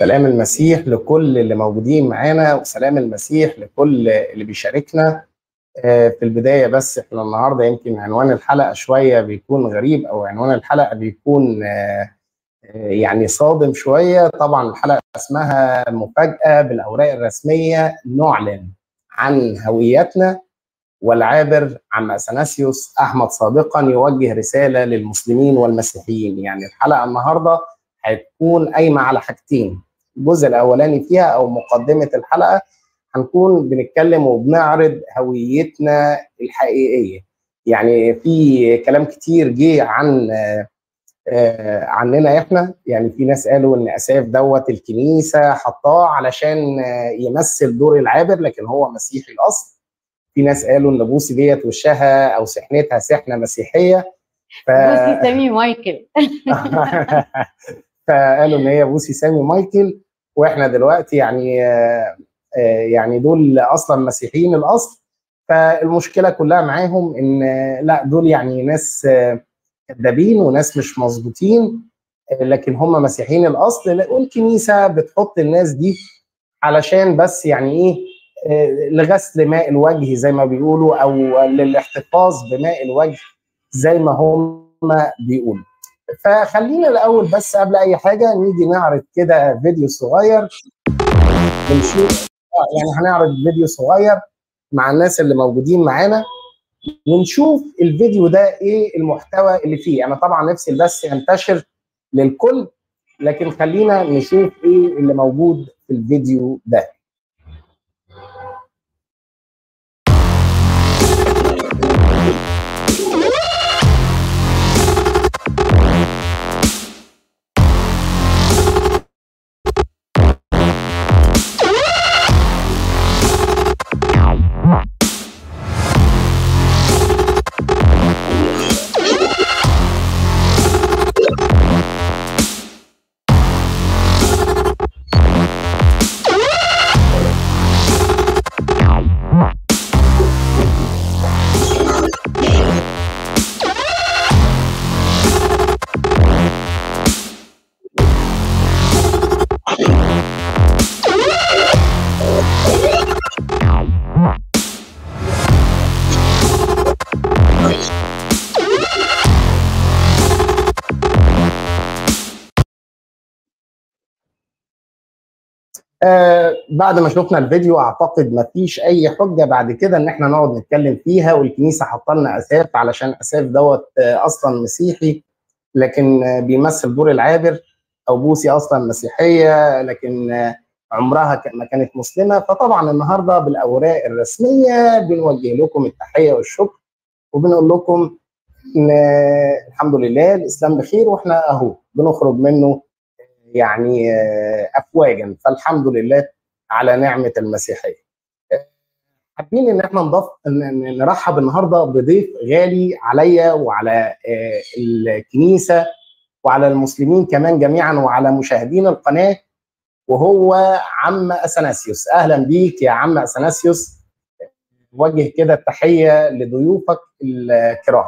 سلام المسيح لكل اللي موجودين معانا وسلام المسيح لكل اللي بيشاركنا آه، في البدايه بس احنا النهارده يمكن عنوان الحلقه شويه بيكون غريب او عنوان الحلقه بيكون آه، آه، يعني صادم شويه طبعا الحلقه اسمها مفاجاه بالاوراق الرسميه نعلن عن هويتنا والعابر عم اثناسيوس احمد سابقا يوجه رساله للمسلمين والمسيحيين يعني الحلقه النهارده هتكون قايمه على حاجتين الجزء الاولاني فيها او مقدمه الحلقه هنكون بنتكلم وبنعرض هويتنا الحقيقيه يعني في كلام كتير جه عن آه، آه، عننا احنا يعني في ناس قالوا ان اساف دوت الكنيسه حطاه علشان آه، يمثل دور العابر لكن هو مسيحي الاصل في ناس قالوا ان بوسي ديت وشها او سحنتها سحنه مسيحيه ف... بوسي سامي مايكل فقالوا ان هي بوسي سامي مايكل واحنا دلوقتي يعني آه، آه، يعني دول اصلا مسيحيين الاصل فالمشكله كلها معاهم ان آه، لا دول يعني ناس آه، كذابين وناس مش مظبوطين آه، لكن هم مسيحيين الاصل والكنيسه بتحط الناس دي علشان بس يعني ايه آه، لغسل ماء الوجه زي ما بيقولوا او للاحتفاظ بماء الوجه زي ما هم بيقولوا فخلينا الاول بس قبل اي حاجه نيجي نعرض كده فيديو صغير بنشوف آه، يعني هنعرض فيديو صغير مع الناس اللي موجودين معانا ونشوف الفيديو ده ايه المحتوى اللي فيه انا طبعا نفسي البث ينتشر للكل لكن خلينا نشوف ايه اللي موجود في الفيديو ده آه بعد ما شفنا الفيديو اعتقد ما فيش اي حجه بعد كده ان احنا نقعد نتكلم فيها والكنيسه حاطه لنا اساف علشان اساف دوت آه اصلا مسيحي لكن آه بيمثل دور العابر او بوسي اصلا مسيحيه لكن آه عمرها ك- ما كانت مسلمه فطبعا النهارده بالاوراق الرسميه بنوجه لكم التحيه والشكر وبنقول لكم ان آه، الحمد لله الاسلام بخير واحنا اهو بنخرج منه يعني آه، افواجا فالحمد لله على نعمه المسيحيه. آه، حابين ان احنا نضاف ن- ن- نرحب النهارده بضيف غالي عليا وعلى آه، الكنيسه وعلى المسلمين كمان جميعا وعلى مشاهدين القناه وهو عم اثناسيوس اهلا بيك يا عم اثناسيوس وجه كده التحيه لضيوفك الكرام.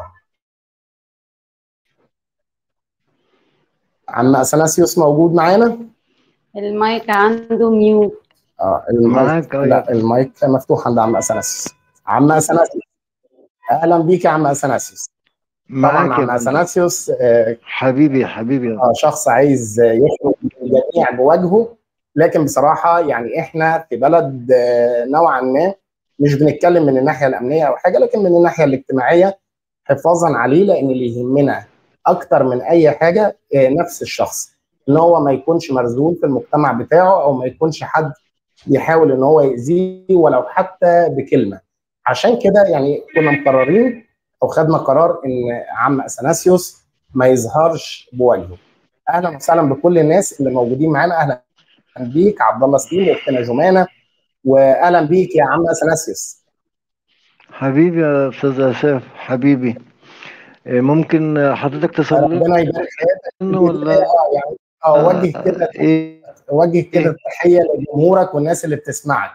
عم اثناسيوس موجود معانا؟ المايك عنده ميوت اه المايك معاك أيوة. لا المايك مفتوح عند عم اثناسيوس عم اثناسيوس اهلا بيك يا عم اثناسيوس طبعا معاك يا عم فندم. اثناسيوس آه حبيبي حبيبي آه، شخص عايز آه، يخرج من الجميع بوجهه لكن بصراحه يعني احنا في بلد آه، نوعا ما مش بنتكلم من الناحيه الامنيه او حاجه لكن من الناحيه الاجتماعيه حفاظا عليه لان اللي يهمنا اكتر من اي حاجه آه، نفس الشخص ان هو ما يكونش مرزول في المجتمع بتاعه او ما يكونش حد بيحاول ان هو يأذيه ولو حتى بكلمه عشان كده يعني كنا مقررين او خدنا قرار ان عم اثناسيوس ما يظهرش بوجهه اهلا وسهلا بكل الناس اللي موجودين معانا اهلا بيك عبد الله سليم واختنا جمانه واهلا بيك يا عم اثناسيوس حبيبي يا استاذ اساف حبيبي إيه، ممكن آه، حضرتك تصلي ربنا يبارك حياتك لنا ولا اه يعني اه وجه كده ايه وجه كده إيه؟ التحيه لجمهورك والناس اللي بتسمعك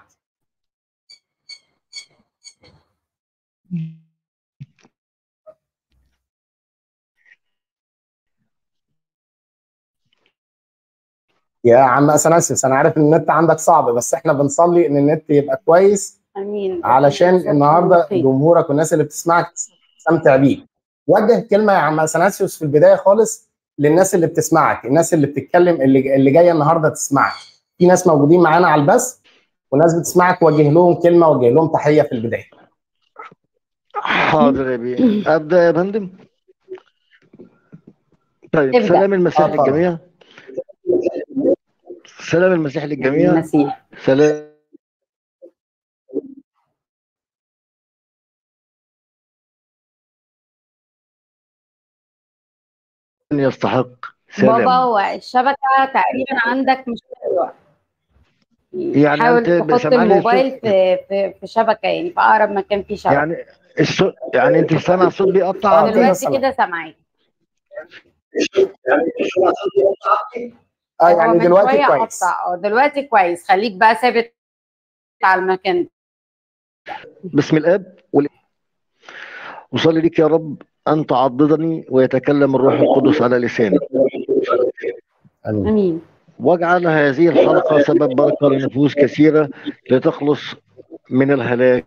يا عم اثناسيوس انا عارف ان النت عندك صعب بس احنا بنصلي ان النت يبقى كويس امين علشان النهارده خير. جمهورك والناس اللي بتسمعك تستمتع بيك. وجه كلمه يا عم اثناسيوس في البدايه خالص للناس اللي بتسمعك، الناس اللي بتتكلم اللي اللي جايه النهارده تسمعك. في ناس موجودين معانا على البث وناس بتسمعك وجه لهم كلمه وجه لهم تحيه في البدايه. حاضر يا بيه ابدا يا فندم طيب ابدأ. سلام المسيح اتفضل. للجميع سلام المسيح للجميع المسيح سلام يستحق بابا سلام هو الشبكه تقريبا عندك مش حلوه يعني حاول أنت تحط سامعني الموبايل الصوت؟ في, في في شبكه يعني في اقرب مكان فيه شبكه يعني الصوت يعني انت سامع الصوت بيقطع آه، عندي كده دلوقتي سامع. كده سامعاك اه هو يعني من دلوقتي شوية كويس. قطع اه دلوقتي كويس خليك بقى ثابت على المكان بسم الاب والابن وصلي لك يا رب ان تعضدني ويتكلم الروح القدس على لساني امين. امين واجعل هذه الحلقه سبب بركه لنفوس كثيره لتخلص من الهلاك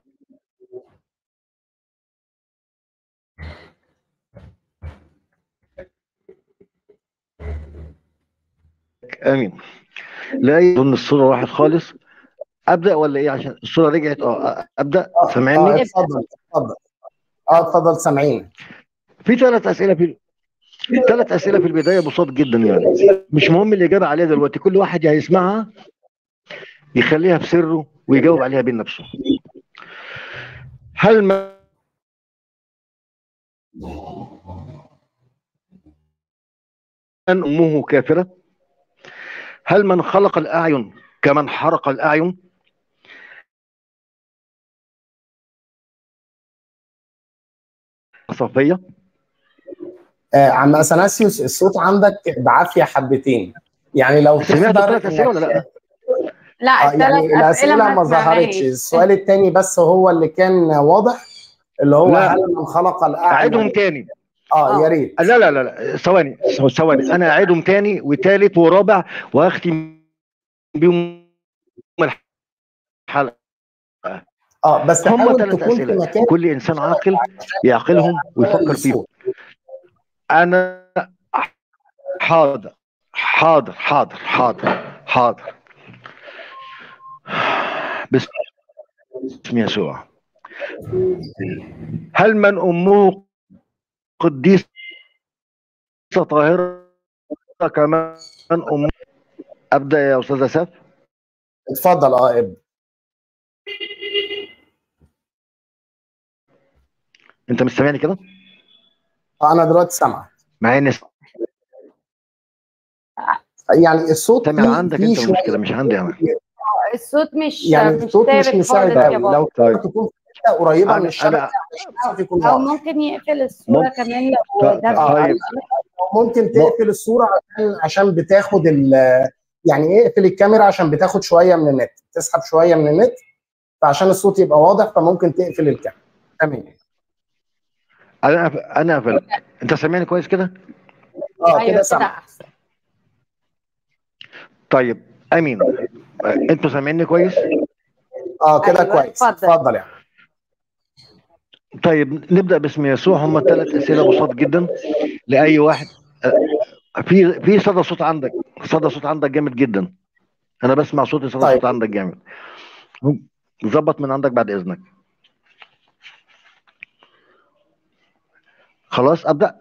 امين لا يظن الصوره راحت خالص ابدا ولا ايه عشان الصوره رجعت اه ابدا اه سامعني اتفضل اتفضل. اه اتفضل سامعين. في ثلاث اسئله في ثلاث اسئله في البدايه بساط جدا يعني مش مهم الاجابه عليها دلوقتي كل واحد هيسمعها يخليها في سره ويجاوب عليها بين نفسه هل ما من امه كافره هل من خلق الاعين كمن حرق الاعين صفيه آه عم اثناسيوس الصوت عندك بعافيه حبتين. يعني لو سمعت تقدر ثلاث اسئله ولا لا لا آه الثلاث يعني اسئله الاسئله ما ظهرتش سمعناهاش. السؤال الثاني بس هو اللي كان واضح اللي هو لا. هل من خلق الاعين اعيدهم تاني اه يا ريت لا لا لا لا ثواني ثواني انا اعيدهم تاني وتالت ورابع واختم بيهم الحلقه اه بس هم حاول ثلاث تكون في اسئله مكان كل انسان عاقل يعقلهم ويفكر فيهم الصوت. انا حاضر حاضر حاضر حاضر حاضر باسم يسوع هل من امه قديسه طاهره كمان امه ابدا يا استاذ اسف اتفضل اه ابدا انت مش سامعني كده آه انا دلوقتي سامعك مع ان يعني الصوت سامع فيه- عندك فيه انت شوية- المشكله مش عندي انا الصوت مش يعني مش الصوت مش ثابت مساعد خالص يا قوي بابا لو طيب. تقدر تكون في حته قريبه من أنا- الشبكه أنا- عشان الصوت يكون او واضح ممكن يقفل الصوره ممكن. كمان لو طيب. ده اه طيب. ممكن تقفل الصوره عشان عشان بتاخد ال يعني اقفل الكاميرا عشان بتاخد شويه من النت تسحب شويه من النت فعشان الصوت يبقى واضح فممكن تقفل الكاميرا تمام انا انا قفلت انت سامعني كويس كده اه ايوه كده كده سامع احسن طيب امين انتوا سامعيني كويس اه كده أيوة، كويس اتفضل. اتفضل يعني طيب نبدا باسم يسوع هم ثلاث اسئله بساط جدا لاي واحد أه، في في صدى صوت عندك صدى صوت عندك جامد جدا انا بسمع صوتي صدى طيب. صوت عندك جامد ظبط من عندك بعد اذنك خلاص ابدا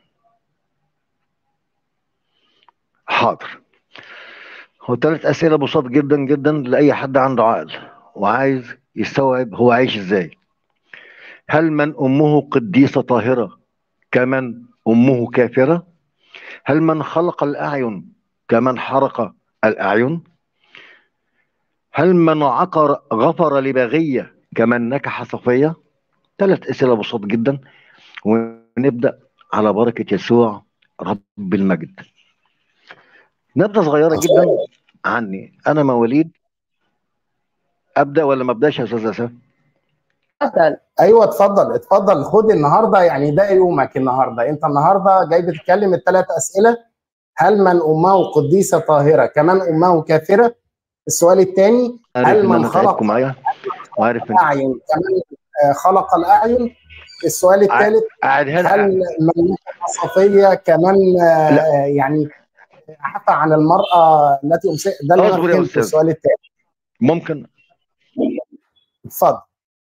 حاضر هو ثلاث اسئله بساط جدا جدا لاي حد عنده عقل وعايز يستوعب هو عايش ازاي هل من امه قديسه طاهره كمن امه كافره هل من خلق الاعين كمن حرق الاعين هل من عقر غفر لبغيه كمن نكح صفيه ثلاث اسئله بساط جدا ونبدا على بركه يسوع رب المجد نبذه صغيره جدا عني انا مواليد ابدا ولا ما ابداش يا استاذ اسف اتفضل ايوه اتفضل اتفضل خد النهارده يعني ده يومك النهارده انت النهارده جاي بتتكلم الثلاث اسئله هل من امه قديسه طاهره كمن امه كافره السؤال الثاني عارف هل ان من انا خلق تعبكم معايا وعارف ان الاعين كمن آه، خلق الاعين السؤال الثالث قاعدها هل لي من صفيه كمن آه، يعني عفى عن المراه التي امسكت ده اللي انا اصبر يا فهمته أستاذ. السؤال الثاني ممكن اتفضل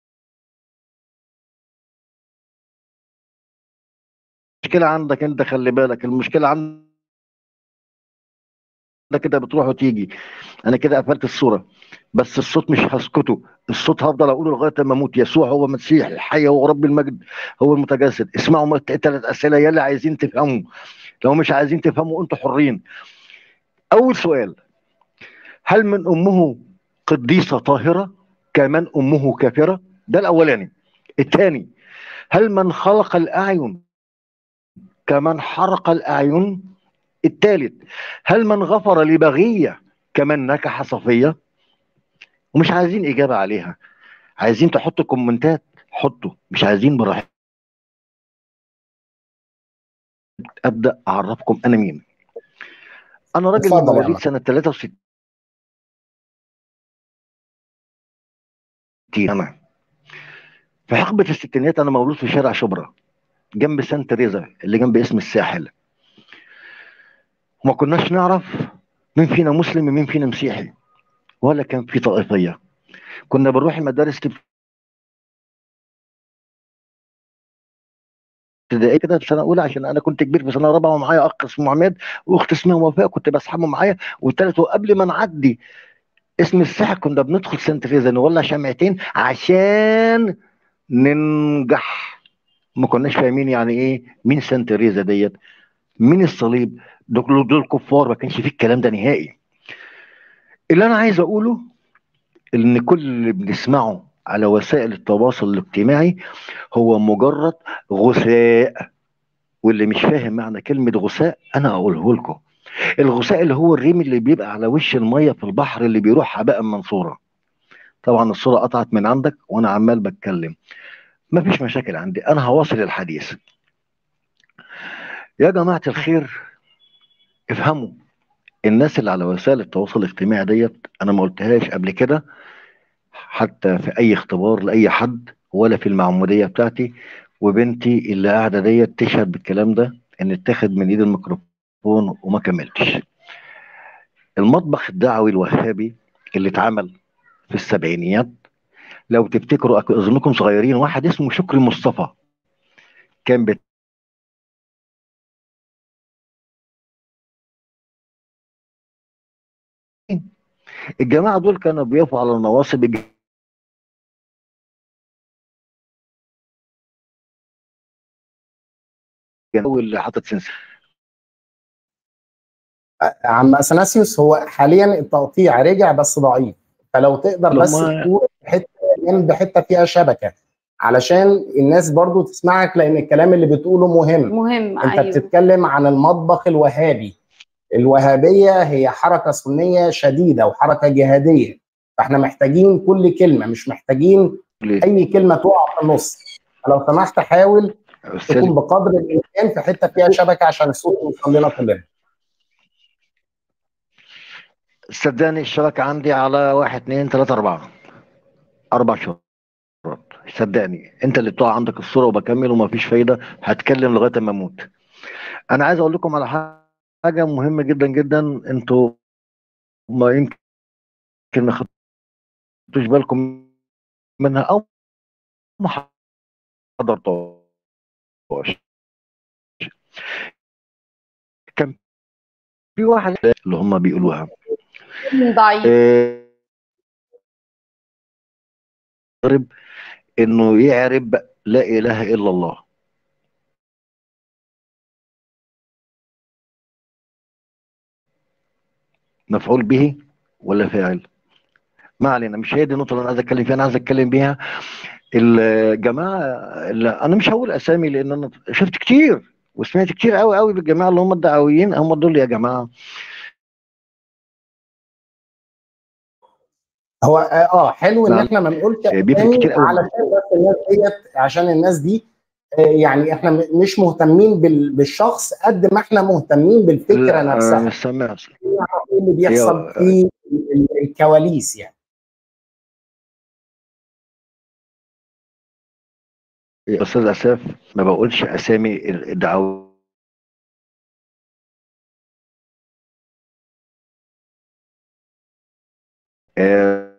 المشكله عندك انت خلي بالك المشكله عندك كده بتروح وتيجي انا كده قفلت الصوره بس الصوت مش هسكته الصوت هفضل اقوله لغايه ما اموت يسوع هو مسيح الحي هو رب المجد هو المتجسد اسمعوا ثلاث اسئله يلي عايزين تفهموا لو مش عايزين تفهموا انتوا حرين اول سؤال هل من امه قديسه طاهره كمن امه كافره ده الاولاني الثاني هل من خلق الاعين كمن حرق الاعين الثالث هل من غفر لبغيه كمن نكح صفيه ومش عايزين اجابه عليها عايزين تحطوا كومنتات حطوا مش عايزين براحتكم ابدا اعرفكم انا مين انا راجل من اتفضل يا مواليد عم. سنه 63 انا في حقبه الستينات انا مولود في شارع شبرا جنب سانت تريزا اللي جنب اسم الساحل وما كناش نعرف مين فينا مسلم ومين فينا مسيحي ولا كان في طائفيه كنا بنروح المدارس ابتدائيه كده في سنه اولى عشان انا كنت كبير في سنه رابعه ومعايا اخ اسمه عماد واخت اسمها وفاء كنت بسحبه معايا والثالث قبل ما نعدي اسم الساحل كنا بندخل سانت تريزا نولع شمعتين عشان ننجح ما كناش فاهمين يعني ايه مين سانت تريزا ديت مين الصليب دول دول كفار ما كانش فيه الكلام ده نهائي اللي انا عايز اقوله ان كل اللي بنسمعه على وسائل التواصل الاجتماعي هو مجرد غثاء واللي مش فاهم معنى كلمة غثاء أنا أقوله لكم الغثاء اللي هو الريم اللي بيبقى على وش المية في البحر اللي بيروح هباء منصورة طبعا الصورة قطعت من عندك وأنا عمال بتكلم مفيش مشاكل عندي أنا هواصل الحديث يا جماعة الخير افهموا الناس اللي على وسائل التواصل الاجتماعي ديت أنا ما قلتهاش قبل كده حتى في أي اختبار لأي حد ولا في المعمودية بتاعتي وبنتي اللي قاعده ديت تشهد بالكلام ده ان اتاخد من ايد الميكروفون وما كملتش المطبخ الدعوي الوهابي اللي اتعمل في السبعينيات لو تفتكروا أك- اظنكم صغيرين واحد اسمه شكري مصطفى كان بت... الجماعه دول كانوا بيقفوا على النواصب الج- اللي حاطط سنسر عم اثناسيوس هو حاليا التقطيع رجع بس ضعيف فلو تقدر بس لما- تقول حته جنب حته فيها شبكه علشان الناس برضو تسمعك لان الكلام اللي بتقوله مهم مهم انت ايوه بتتكلم عن المطبخ الوهابي الوهابيه هي حركه سنيه شديده وحركه جهاديه فاحنا محتاجين كل كلمه مش محتاجين اي كلمه تقع في النص فلو سمحت حاول استاذ تكون بقدر الامكان في حته فيها شبكه عشان الصوت يوصل لنا كلنا صدقني الشبكة عندي على واحد اتنين تلاتة أربعة أربع شهور صدقني أنت اللي بتقع عندك الصورة وبكمل ومفيش فايدة هتكلم لغاية ما أموت أنا عايز أقول لكم على حاجة مهمة جدا جدا أنتوا ما يمكن ما خدتوش بالكم منها أو ما حضرتوهاش كان في واحد اللي هم بيقولوها ضعيف آه، يعرب انه يعرب لا اله الا الله مفعول به ولا فاعل ما علينا مش هي دي النقطه اللي انا عايز اتكلم فيها انا عايز اتكلم بيها الجماعه اللي انا مش هقول اسامي لان انا شفت كتير وسمعت كتير قوي قوي بالجماعه اللي هم الدعويين هم دول يا جماعه هو اه حلو ان نعم. احنا ما نقولش بيفرق اسامي كتير قوي. علشان بس الناس ديت عشان الناس دي آه، يعني احنا م- مش مهتمين بال- بالشخص قد ما احنا مهتمين بالفكره لا انا نفسها مش سامع ايه اللي بيحصل هي- في ال- الكواليس يعني يا استاذ اساف ما بقولش اسامي الدعوات آه،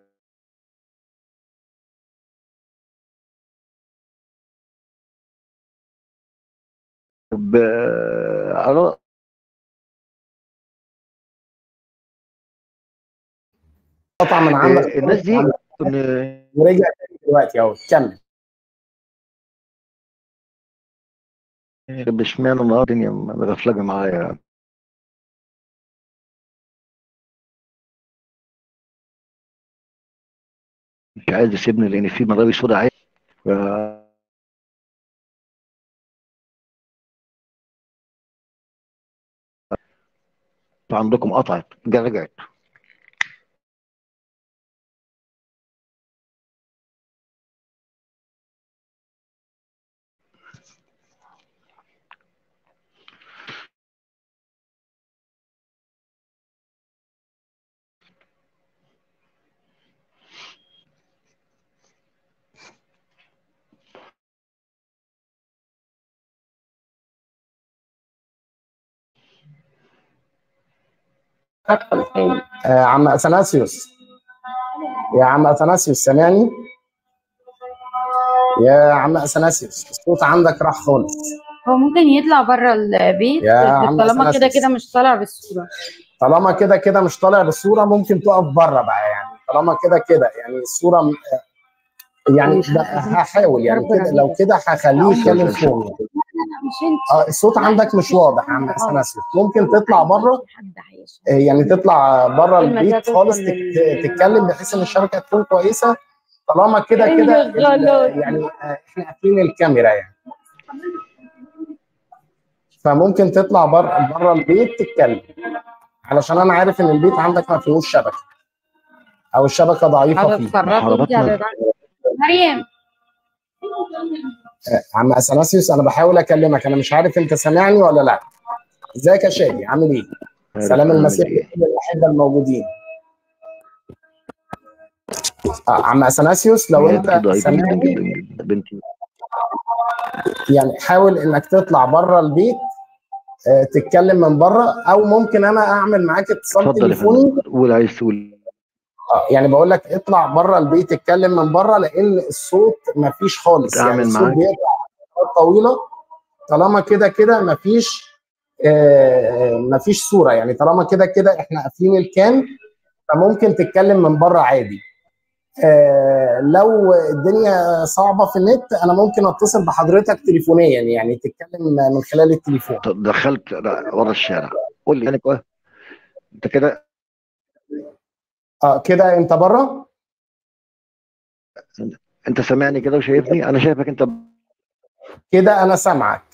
ب... على قطع من عندك آه، الناس دي إن- ورجع تاني دلوقتي اهو كمل اشمعنى النهارده الدنيا مغفلجه معايا مش عايز يسيبني لان في مراوي سودا عادي ف... فعندكم قطعت جا رجعت آه عم اثناسيوس يا عم اثناسيوس سامعني يا عم اثناسيوس الصوت عندك راح خالص هو ممكن يطلع بره البيت يا عم طالما كده أثناسيوس. كده مش طالع بالصوره طالما كده كده مش طالع بالصوره ممكن تقف بره بقى يعني طالما كده كده يعني الصوره م- يعني مش ده عايزين هحاول يعني ربنا كده لو كده هخليه يتكلم فوق لا مش انت اه الصوت عندك مش واضح يا عم اثناسيوس ممكن تطلع بره حد هيشوف. آه، يعني تطلع بره كلمة البيت توصل خالص لل- تك- تتكلم بحيث ان الشبكه تكون كويسه طالما كده إيه كده الغلط؟ ال- يعني آه، احنا قافلين الكاميرا يعني فممكن تطلع بره بره البيت تتكلم علشان انا عارف ان البيت عندك ما فيهوش شبكه او الشبكه ضعيفه على فيه اتفرجي محارباتنا- على ده. مريم آه، عم اثناسيوس انا بحاول اكلمك انا مش عارف انت سامعني ولا لا ازيك يا شادي عامل ايه سلام المسيح لكل الاحبه الموجودين آه، عم اثناسيوس لو بنتي انت ضعيفة جدا سامعني جدا جدا بنتي يعني حاول انك تطلع بره البيت آه، تتكلم من بره او ممكن انا اعمل معاك اتصال اتفضل يا تليفوني فندم قول عايز تقول آه، يعني بقول لك اطلع بره البيت اتكلم من بره لان الصوت مفيش خالص يعني أتعامل الصوت معاك. بيقطع فترات طويله طالما كده كده مفيش آه، مفيش صوره يعني طالما كده كده احنا قافلين الكام فممكن تتكلم من بره عادي آه، لو الدنيا صعبه في النت انا ممكن اتصل بحضرتك تليفونيا يعني تتكلم من خلال التليفون طب دخلت ورا الشارع قول لي يعني كويس انت كده اه كده انت بره انت سامعني كده وشايفني انا شايفك انت كده انا سامعك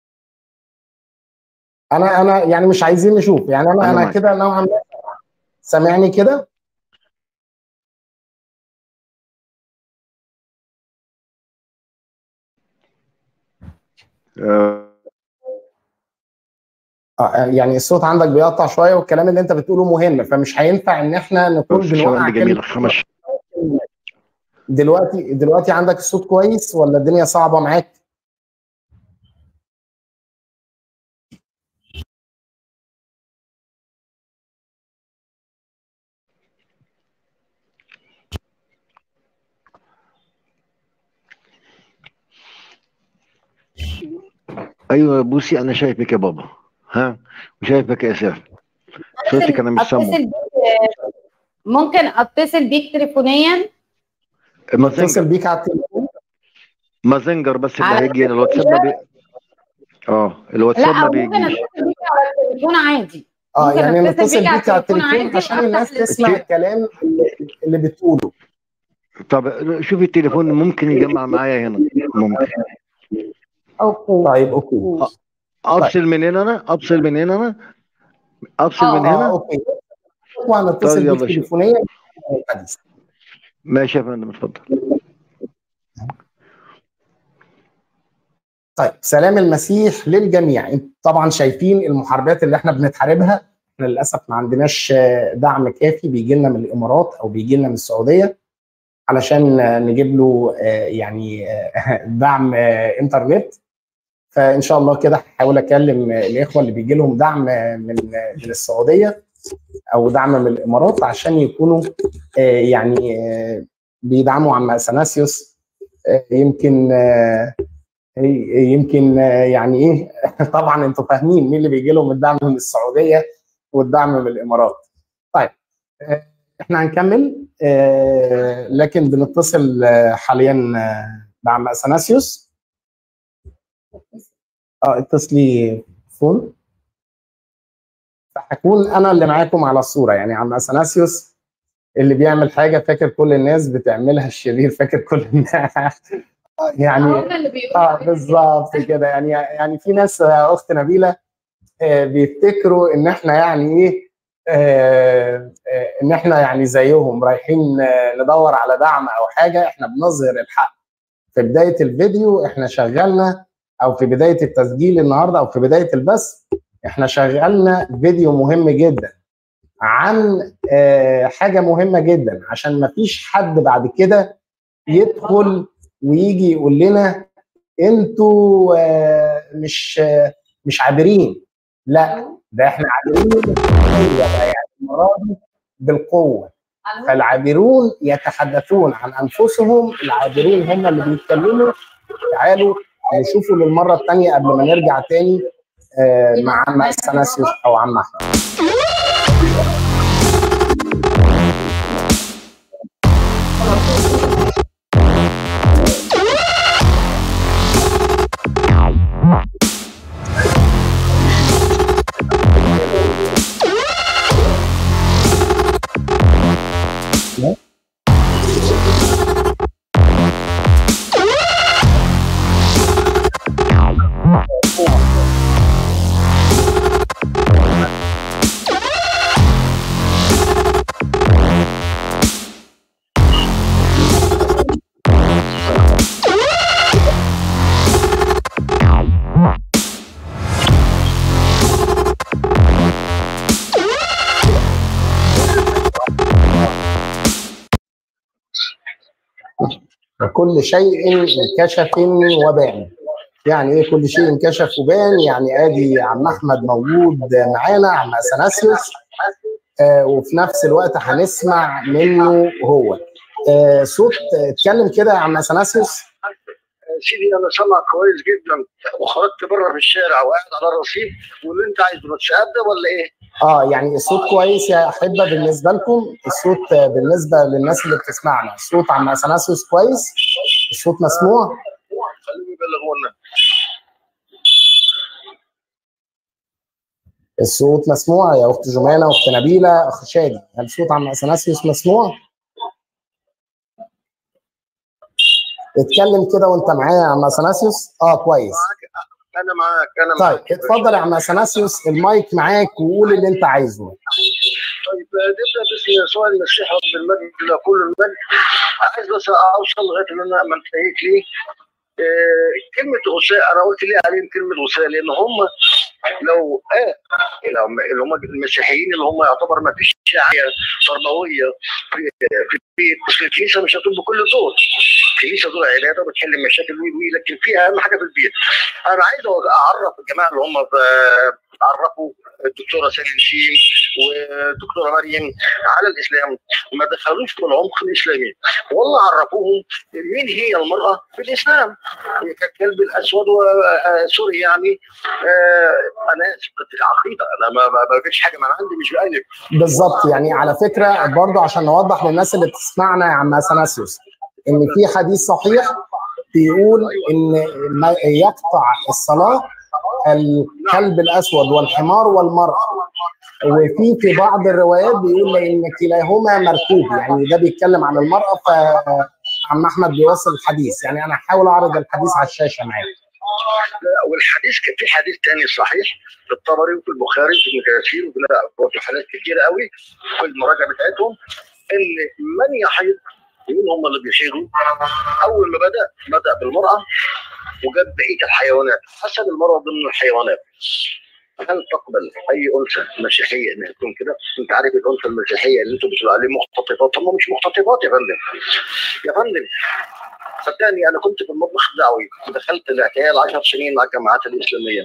انا انا يعني مش عايزين نشوف يعني انا أنا انا معاك. كده نوعا ما سامعني كده آه، آه يعني الصوت عندك بيقطع شويه والكلام اللي انت بتقوله مهم فمش هينفع ان احنا نكون بس بنوقع الشباب دي كلمه جميله خمس دلوقتي دلوقتي عندك الصوت كويس ولا الدنيا صعبه معاك؟ ايوه بوسي انا شايفك يا بابا ها وشايفك يا اساف صوتك انا مش اتصل سامعه بيك ممكن اتصل بيك تليفونيا اتصل مازنجر بيك على التليفون مازنجر بس اللي على هيجي الواتساب ما بي... اه الواتساب لا ما او ممكن بيجيش اتصل بيك على التليفون عادي اه ممكن يعني أتصل نتصل بيك على بيك على التليفون التليفون عادي عشان وأفتح الناس الاسم. تسمع الكلام اللي, اللي بتقوله طب شوفي التليفون ممكن يجمع معايا هنا ممكن اوكي طيب اوكي افصل من هنا انا افصل من هنا انا افصل آه، من اه هنا اوكي وهنتصل طيب يلا بيك شوف. تليفونيا حديث. ماشي يا فندم اتفضل طيب سلام المسيح للجميع انتوا طبعا شايفين المحاربات اللي احنا بنتحاربها احنا للاسف ما عندناش آه، دعم كافي بيجي لنا من الامارات او بيجي لنا من السعوديه علشان آه، نجيب له آه، يعني آه، دعم آه، انترنت فان شاء الله كده هحاول اكلم آه، الاخوه اللي بيجي لهم دعم آه، من آه، من السعوديه او دعم من الامارات عشان يكونوا آه، يعني آه، بيدعموا عم اثناسيوس آه، يمكن آه، يمكن آه، يعني ايه طبعا انتوا فاهمين مين اللي بيجي لهم الدعم من السعوديه والدعم من الامارات. طيب آه، احنا هنكمل آه، لكن بنتصل آه، حاليا آه، بعم اثناسيوس اه اتصلي فون فهكون انا اللي معاكم على الصوره يعني عم اثناسيوس اللي بيعمل حاجه فاكر كل الناس بتعملها الشرير فاكر كل الناس يعني هم اللي بيقولوا اه بالظبط كده يعني يعني في ناس يا اخت نبيله آه، بيفتكروا ان احنا يعني ايه آه، آه، ان احنا يعني زيهم رايحين آه، ندور على دعم او حاجه احنا بنظهر الحق في بدايه الفيديو احنا شغلنا او في بدايه التسجيل النهارده او في بدايه البث احنا شغلنا فيديو مهم جدا عن آه، حاجه مهمه جدا عشان ما فيش حد بعد كده يدخل ويجي يقول لنا انتوا آه، مش آه، مش عابرين لا ده احنا عابرين بالقوه بقى يعني المره دي بالقوه فالعابرون يتحدثون عن انفسهم العابرون هم اللي بيتكلموا تعالوا نشوفوا للمره الثانيه قبل ما نرجع تاني آه، مع عم اثناسيوس او عم احمد وكل شيء انكشف وبان يعني ايه كل شيء انكشف وبان يعني ادي عم احمد موجود معانا عم اثناسيوس آه وفي نفس الوقت هنسمع منه هو آه صوت اتكلم كده يا عم اثناسيوس سيدي انا سامع كويس جدا وخرجت بره في الشارع وقاعد على الرصيف واللي انت عايزه نتشهد ولا ايه؟ اه يعني الصوت كويس يا احبه بالنسبه لكم الصوت آه، بالنسبه للناس اللي بتسمعنا الصوت عم اثناسيوس كويس الصوت مسموع خليهم يبلغونا الصوت مسموع يا اخت جمانه اخت نبيله اخ شادي هل الصوت عم اثناسيوس مسموع اتكلم كده وانت معايا يا عم اثناسيوس اه كويس انا معاك انا معاك طيب اتفضل يا عم اثناسيوس المايك معاك وقول اللي انت عايزه طيب نبدا باسم يسوع المسيح رب المجد الى كل المجد عايز بس اوصل لغايه اللي انا ما انتهيت ليه آه، كلمة غثاء أنا قلت ليه عليهم كلمة غثاء لأن هم لو آه اللي هم اللي هم المسيحيين اللي هم يعتبر ما فيش شعية تربوية في في البيت بس الكنيسة مش هتقوم بكل دور الكنيسة دور عبادة بتحل مشاكل وي وي لكن في أهم حاجة في البيت أنا عايز أعرف الجماعة اللي هم ب- عرفوا الدكتورة سالي نشيم والدكتورة مريم على الإسلام ما دخلوش في العمق الإسلامي والله عرفوهم مين هي المرأة في الإسلام كالكلب الأسود وسوري يعني آه، أنا آسف بس عقيدة أنا ما ما- ما فيش حاجة من عندي مش بألف بالظبط يعني على فكره برضو عشان نوضح للناس اللي بتسمعنا يا عم اثناسيوس ان في حديث صحيح بيقول ان ما يقطع الصلاه الكلب الاسود والحمار والمراه وفي في بعض الروايات بيقول ان كلاهما مركوب يعني ده بيتكلم عن المراه فعم احمد بيوصل الحديث يعني انا هحاول اعرض الحديث على الشاشه معاك والحديث كان في حديث تاني صحيح في الطبري وفي البخاري وفي ابن كثير وفي- وفي حالات كتيره قوي في المراجعه بتاعتهم ان من يحيض مين هم اللي بيحيضوا اول ما بدا بدا بالمراه وجاب بقيه الحيوانات حسب المرض ضمن الحيوانات هل تقبل اي انثى مسيحيه انها تكون كده؟ انت عارف الانثى المسيحيه اللي انتم بتقولوا عليه مختطفات هم مش مختطفات يا فندم. يا فندم صدقني انا كنت في المطبخ الدعوي ودخلت الاعتيال 10 سنين مع الجامعات الاسلاميه.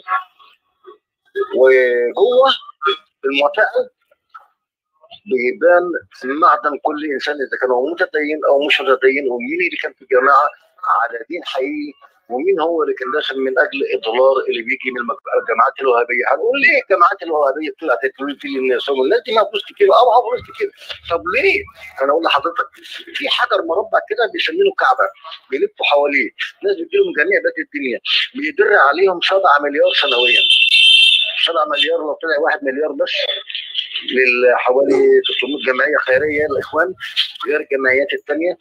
وجوه المعتقل بيبان معدن كل انسان اذا كان هو متدين او مش متدين ومين اللي كان في الجماعه على دين حقيقي ومين هو اللي كان داخل من اجل الدولار اللي بيجي من الجماعات الوهابيه هنقول ليه الجماعات الوهابيه طلعت تقول في الناس هم الناس دي معاها فلوس كتير اه معاها فلوس كتير طب ليه؟ انا اقول لحضرتك في حجر مربع كده بيسمينه كعبه بيلفوا حواليه ناس بتجيلهم من جميع بلاد الدنيا بيدر عليهم 7 مليار سنويا 7 مليار لو طلع 1 مليار بس لحوالي 300 جمعيه خيريه للاخوان غير الجمعيات الثانيه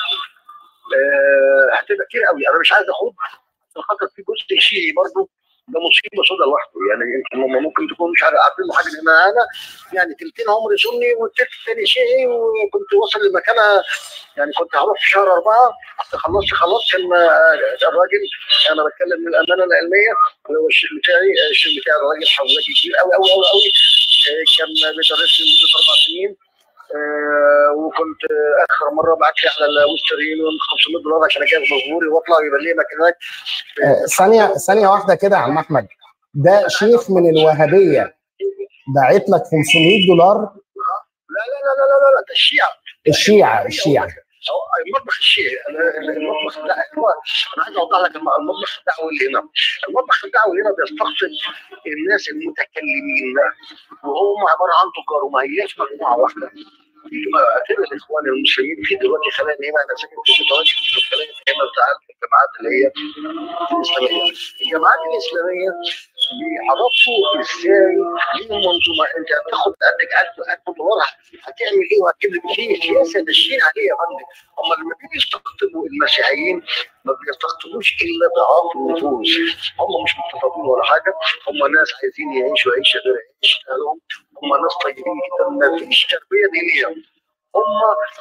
أه هتبقى كتير قوي انا مش عايز اخوض عشان خاطر في جزء شيعي برضه ده مصيبه سودا لوحده يعني انتم ممكن تكونوا مش عارفين حاجه ان انا يعني تلتين عمري سني والتلت الثاني شيعي وكنت واصل لمكانه يعني كنت هروح في شهر اربعه خلصت خلاص كان الراجل انا بتكلم من الامانه العلميه هو الشيخ بتاعي الشيخ بتاعي الراجل حوالي كتير قوي قوي قوي قوي كان بيدرس لي لمده اربع سنين آه وكنت اخر مره بعت لي على الوستر يونيون 500 دولار عشان اجهز مزبوري واطلع ويبقى لي مكانات ثانيه ثانيه واحده كده يا عم احمد ده شيخ من الوهابيه باعت لك 500 دولار لا لا لا لا لا لا ده الشيعه الشيعه الشيعه المطبخ الشيعي المطبخ لا هو انا عايز اوضح لك المطبخ الدعوي اللي هنا المطبخ الدعوي هنا بيستقصد الناس المتكلمين وهم عباره عن تجار وما هياش مجموعه واحده في الاخوان المسلمين في دلوقتي خلينا نعمل انا ساكن في دلوقتي في خلينا نعمل تعال في الجامعات اللي هي الاسلاميه الجامعات الاسلاميه بيعرفوا ازاي ليهم منظومه انت هتاخد قدك 1000 دولار هتعمل ايه وهتجيب لك ايه سياسه ماشيين عليه يا فندم هم لما بيجوا يستقطبوا المسيحيين ما بيستقطبوش الا ضعاف النفوس هم مش متفقين ولا حاجه هم ناس عايزين يعيشوا عيشه غير عيشتهم هم ناس طيبين جدا ما فيش تربيه دينيه هم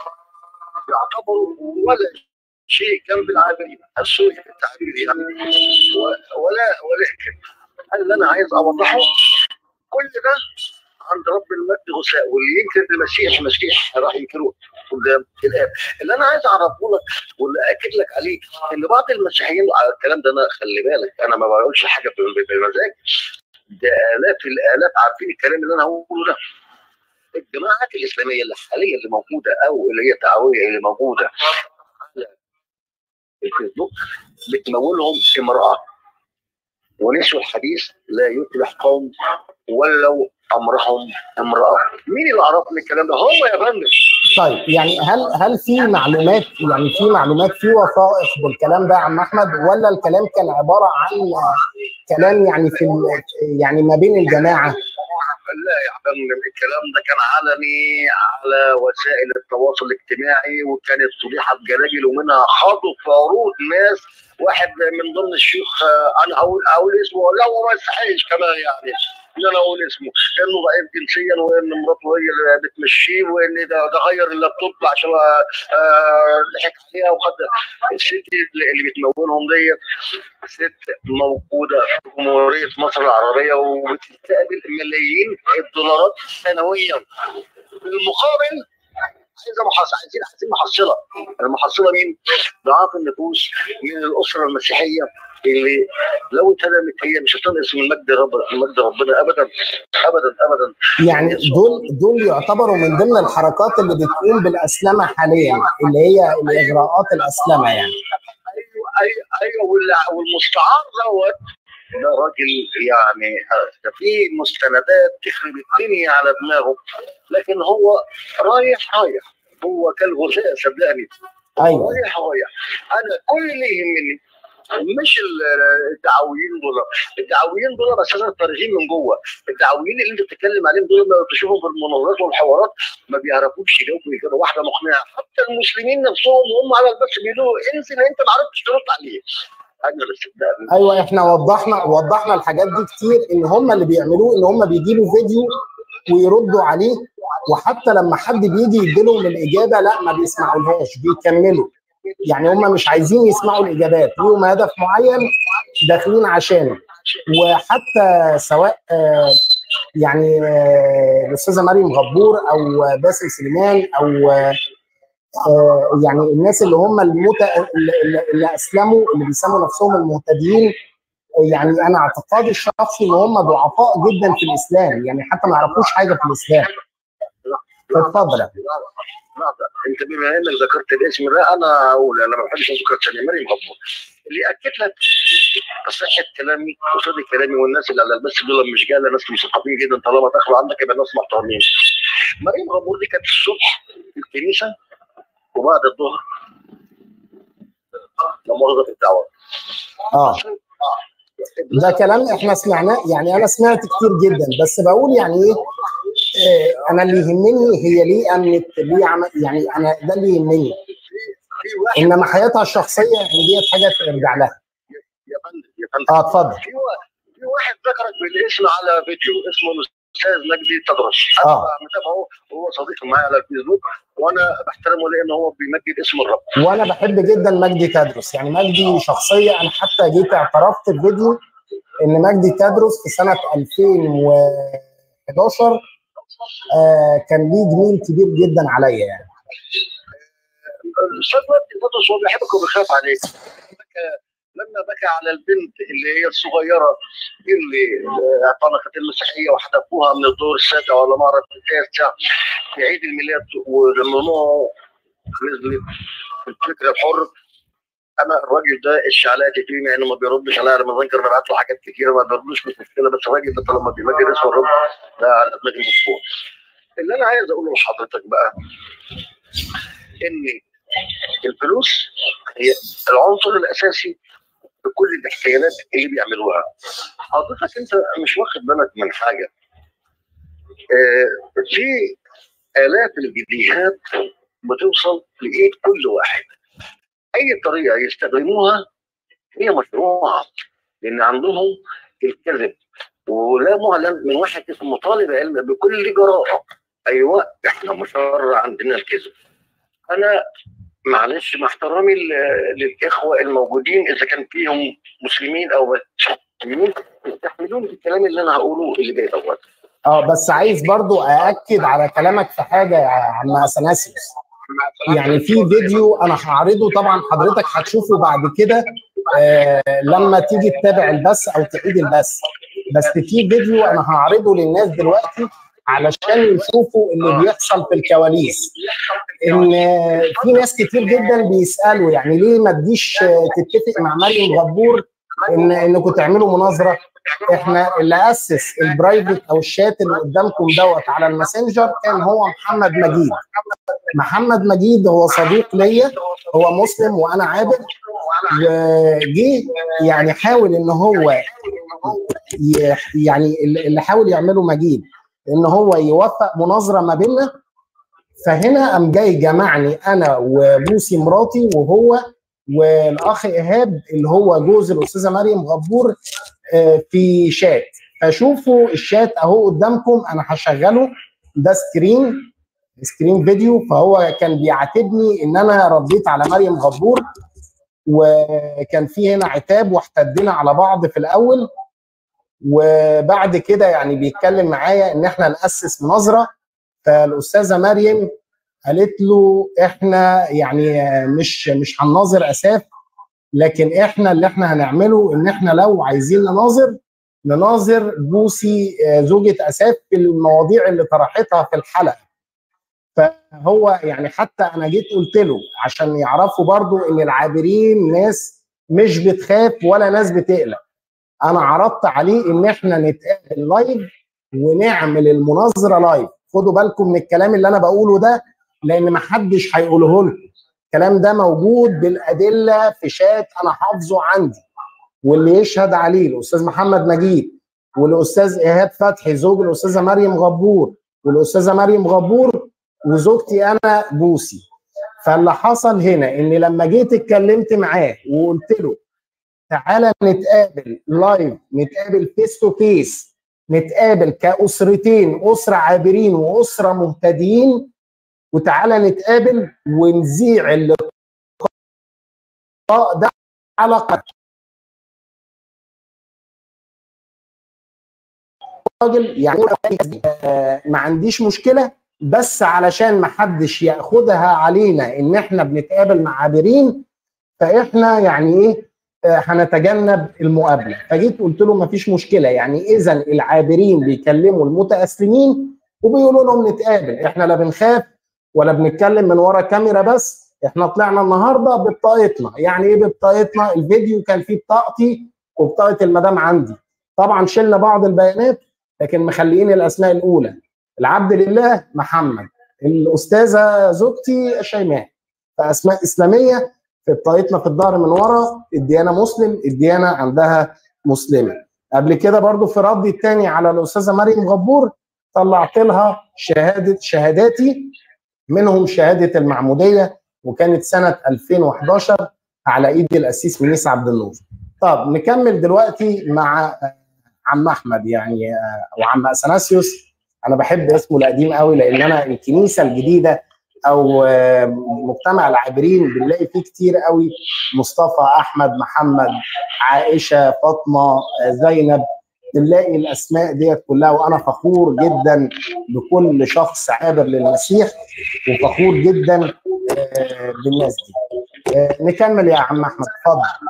يعتبروا ولا شيء جنب العابرين السوري في التعبير يعني ولا ولكن اللي انا عايز اوضحه كل ده عند رب المجد غثاء واللي ينكر المسيح مسيح راح ينكروه قدام الاب اللي انا عايز اعرفه لك واللي اكد لك عليه ان بعض المسيحيين على الكلام ده انا خلي بالك انا ما بقولش حاجه بمزاج ده الاف الالاف عارفين الكلام اللي انا هقوله ده الجماعات الاسلاميه اللي حاليا اللي موجوده او اللي هي التعويه اللي موجوده على الفيسبوك بتمولهم امراه ونسوا الحديث لا يفلح قوم ولو امرهم امراه مين اللي عرفني الكلام ده هم يا فندم طيب يعني هل هل في معلومات يعني في معلومات في وثائق بالكلام ده يا عم احمد ولا الكلام كان عباره عن كلام يعني في يعني ما بين الجماعه لا يا فندم الكلام ده كان علني على وسائل التواصل الاجتماعي وكانت فضيحه بجلاجل ومنها خاضوا في عروض ناس واحد من ضمن الشيوخ انا هقول اقول اسمه لا هو ما يستحقش كمان يعني ان انا اقول اسمه انه ضعيف جنسيا وان مراته هي اللي بتمشيه وان ده, ده غير اللابتوب عشان ضحك عليها وخد الست اللي بتمولهم ديت ست موجوده في جمهوريه مصر العربيه وبتستقبل ملايين الدولارات سنويا بالمقابل عايزه محصله عايزين عايزين محصله المحصله مين؟ ضعاف النفوس من الاسره المسيحيه اللي لو اتهدمت هي مش هتنقص من مجد رب مجد ربنا ابدا ابدا ابدا يعني دول دول يعتبروا من ضمن الحركات اللي بتقوم بالاسلمه حاليا اللي هي الاجراءات الاسلمه يعني ايوه ايوه ايوه والمستعار دوت ده راجل يعني في مستندات تخرب الدنيا على دماغه لكن هو رايح رايح هو كالغثاء صدقني ايوه رايح رايح انا كل اللي يهمني مش الدعويين دول الدعويين دول اساسا خارجين من جوه الدعويين اللي انت بتتكلم عليهم دول لما تشوفهم في المناظرات والحوارات ما بيعرفوش يجاوبوا اجابه واحده مقنعه حتى المسلمين نفسهم وهم على البث بيقولوا انزل انت ما عرفتش ترد عليه ايوه احنا وضحنا وضحنا الحاجات دي كتير ان هم اللي بيعملوه ان هم بيجيبوا فيديو ويردوا عليه وحتى لما حد بيجي يديلهم الاجابه لا ما بيسمعولهاش بيكملوا يعني هم مش عايزين يسمعوا الاجابات ليهم هدف معين داخلين عشانه وحتى سواء آه، يعني آه، الاستاذه مريم غبور او باسم سليمان او آه، آه، يعني الناس اللي هم المت... اللي- اللي اسلموا اللي بيسموا نفسهم المهتدين يعني انا اعتقادي الشخصي ان هم ضعفاء جدا في الاسلام يعني حتى ما يعرفوش حاجه في الاسلام اتفضل يا لحظة. انت بما انك ذكرت الاسم ده انا اقول انا ما بحبش اذكر ثانيه مريم غفور اللي اكد لك صحه كلامي وصدق كلامي والناس اللي على البث دول مش جاله ناس مثقفين جدا طالما دخلوا عندك يبقى ناس محترمين مريم غفور دي كانت الصبح في الكنيسه وبعد الظهر لا مؤاخذه في الدعوه اه ده كلام احنا سمعناه يعني انا سمعت كتير جدا بس بقول يعني ايه آه، انا اللي يهمني هي ليه امنت ليه عمل يعني انا ده اللي يهمني في واحد انما حياتها الشخصيه يعني ديت حاجه ترجع لها يا فندم يا فندم اه اتفضل في واحد في واحد ذكرك بالاسم على فيديو اسمه الاستاذ مجدي تدرس آه. انا متابعه هو صديقي معايا على الفيسبوك وانا بحترمه لان هو بيمجد اسم الرب وانا بحب جدا مجدي تدرس يعني مجدي شخصيه انا حتى جيت اعترفت في فيديو ان مجدي تدرس في سنه 2011 آه كان ليه جميل كبير جدا عليا يعني الاستاذ مجدي تدرس هو بيحبك وبيخاف عليك بكى لما بكى على البنت اللي هي الصغيره اللي آه، اعتنقت المسيحيه وحذفوها من الدور السابع ولا ما اعرف التاسع في عيد الميلاد ولممنوع نزلت في الفكر الحر انا الراجل ده الشعلاتي فيه مع انه ما بيردش عليا لما بنكر ببعت له حاجات كتيره ما بيردوش مش مشكله بس الراجل ده طالما بيمجد اسم الرب ده على دماغي مفهوم اللي انا عايز اقوله لحضرتك بقى ان الفلوس هي العنصر الاساسي في كل الاحتيالات اللي بيعملوها حضرتك انت مش واخد بالك من حاجه آه، في الاف الفيديوهات بتوصل لايد كل واحد اي طريقه يستخدموها هي مشروعه لان عندهم الكذب ولا معلن من واحد اسمه طالب علم بكل جراءه ايوه احنا مشرع عندنا الكذب انا معلش مع احترامي ل- للاخوه الموجودين اذا كان فيهم مسلمين او مسلمين يستحملون الكلام اللي انا هقوله اللي جاي دوت اه بس عايز برضو ااكد على كلامك في حاجه يا عم اثناسيوس يعني في فيديو انا هعرضه طبعا حضرتك هتشوفه بعد كده آه لما تيجي تتابع البث او تعيد البث بس في فيديو انا هعرضه للناس دلوقتي علشان يشوفوا اللي بيحصل في الكواليس ان في ناس كتير جدا بيسالوا يعني ليه ما تجيش تتفق مع مريم غبور ان انكم تعملوا مناظره احنا اللي اسس البرايفت او الشات اللي قدامكم دوت على الماسنجر كان هو محمد مجيد محمد مجيد هو صديق ليا هو مسلم وانا عابد وجي يعني حاول ان هو ي- يعني اللي حاول يعمله مجيد ان هو يوفق مناظره ما بيننا فهنا قام جاي جمعني انا وبوسي مراتي وهو والاخ ايهاب اللي هو جوز الاستاذه مريم غبور آه، في شات فشوفوا الشات اهو قدامكم انا هشغله ده سكرين سكرين فيديو فهو كان بيعاتبني ان انا رديت على مريم غبور وكان في هنا عتاب واحتدينا على بعض في الاول وبعد كده يعني بيتكلم معايا ان احنا ناسس مناظره فالاستاذه مريم قالت له احنا يعني مش مش هنناظر اساف لكن احنا اللي احنا هنعمله ان احنا لو عايزين نناظر نناظر بوسي آه، زوجة اساف في المواضيع اللي طرحتها في الحلقه فهو يعني حتى انا جيت قلت له عشان يعرفوا برضو ان العابرين ناس مش بتخاف ولا ناس بتقلق انا عرضت عليه ان احنا نتقابل لايف ونعمل المناظره لايف خدوا بالكم من الكلام اللي انا بقوله ده لان ما حدش هيقوله لكم الكلام ده موجود بالادله في شات انا حافظه عندي واللي يشهد عليه الاستاذ محمد نجيب والاستاذ ايهاب فتحي زوج الاستاذه مريم غبور والاستاذه مريم غبور وزوجتي انا بوسي فاللي حصل هنا ان لما جيت اتكلمت معاه وقلت له تعالى نتقابل لايف نتقابل فيس تو فيس نتقابل كاسرتين اسره عابرين واسره مهتدين وتعالى نتقابل ونذيع اللقاء ده علاقه راجل يعني آه، ما عنديش مشكله بس علشان ما حدش ياخدها علينا ان احنا بنتقابل مع عابرين فاحنا يعني ايه آه، هنتجنب المقابله فجيت قلت له ما فيش مشكله يعني اذا العابرين بيكلموا المتاسلمين وبيقولوا لهم نتقابل احنا لا بنخاف ولا بنتكلم من ورا كاميرا بس احنا طلعنا النهارده ببطاقتنا يعني ايه ببطاقتنا الفيديو كان فيه بطاقتي وبطاقه المدام عندي طبعا شلنا بعض البيانات لكن مخليين الاسماء الاولى العبد لله محمد الاستاذه زوجتي شيماء فاسماء اسلاميه في بطاقتنا في الظهر من ورا الديانه مسلم الديانه عندها مسلمه قبل كده برضو في ردي الثاني على الاستاذه مريم غبور طلعت لها شهاده شهاداتي منهم شهاده المعموديه وكانت سنه 2011 على ايد الاسيس منيس عبد النور. طب نكمل دلوقتي مع عم احمد يعني آه، وعم اثناسيوس انا بحب اسمه القديم قوي لان انا الكنيسه الجديده او آه، مجتمع العابرين بنلاقي فيه كتير قوي مصطفى احمد محمد عائشه فاطمه آه، زينب بنلاقي الاسماء ديت كلها وانا فخور جدا بكل شخص عابر للمسيح وفخور جدا آه، بالناس دي آه، نكمل يا عم احمد اتفضل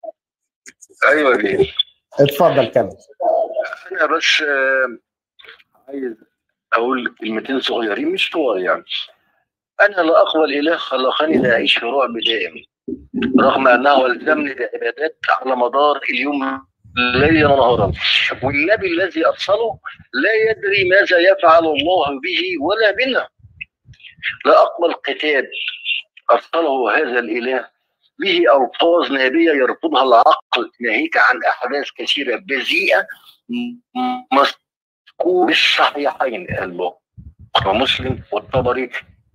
ايوه بيه اتفضل كمل انا بس آه، عايز اقول كلمتين صغيرين مش طوال يعني انا لا اقبل اله خلقني لاعيش في رعب دائم رغم انه الزمني بعبادات على مدار اليوم ليلا ونهارا والنبي الذي ارسله لا يدري ماذا يفعل الله به ولا بنا لا اقبل كتاب ارسله هذا الاله به الفاظ نابيه يرفضها العقل ناهيك عن احداث كثيره بذيئه مذكور بالصحيحين البخاري ومسلم والطبري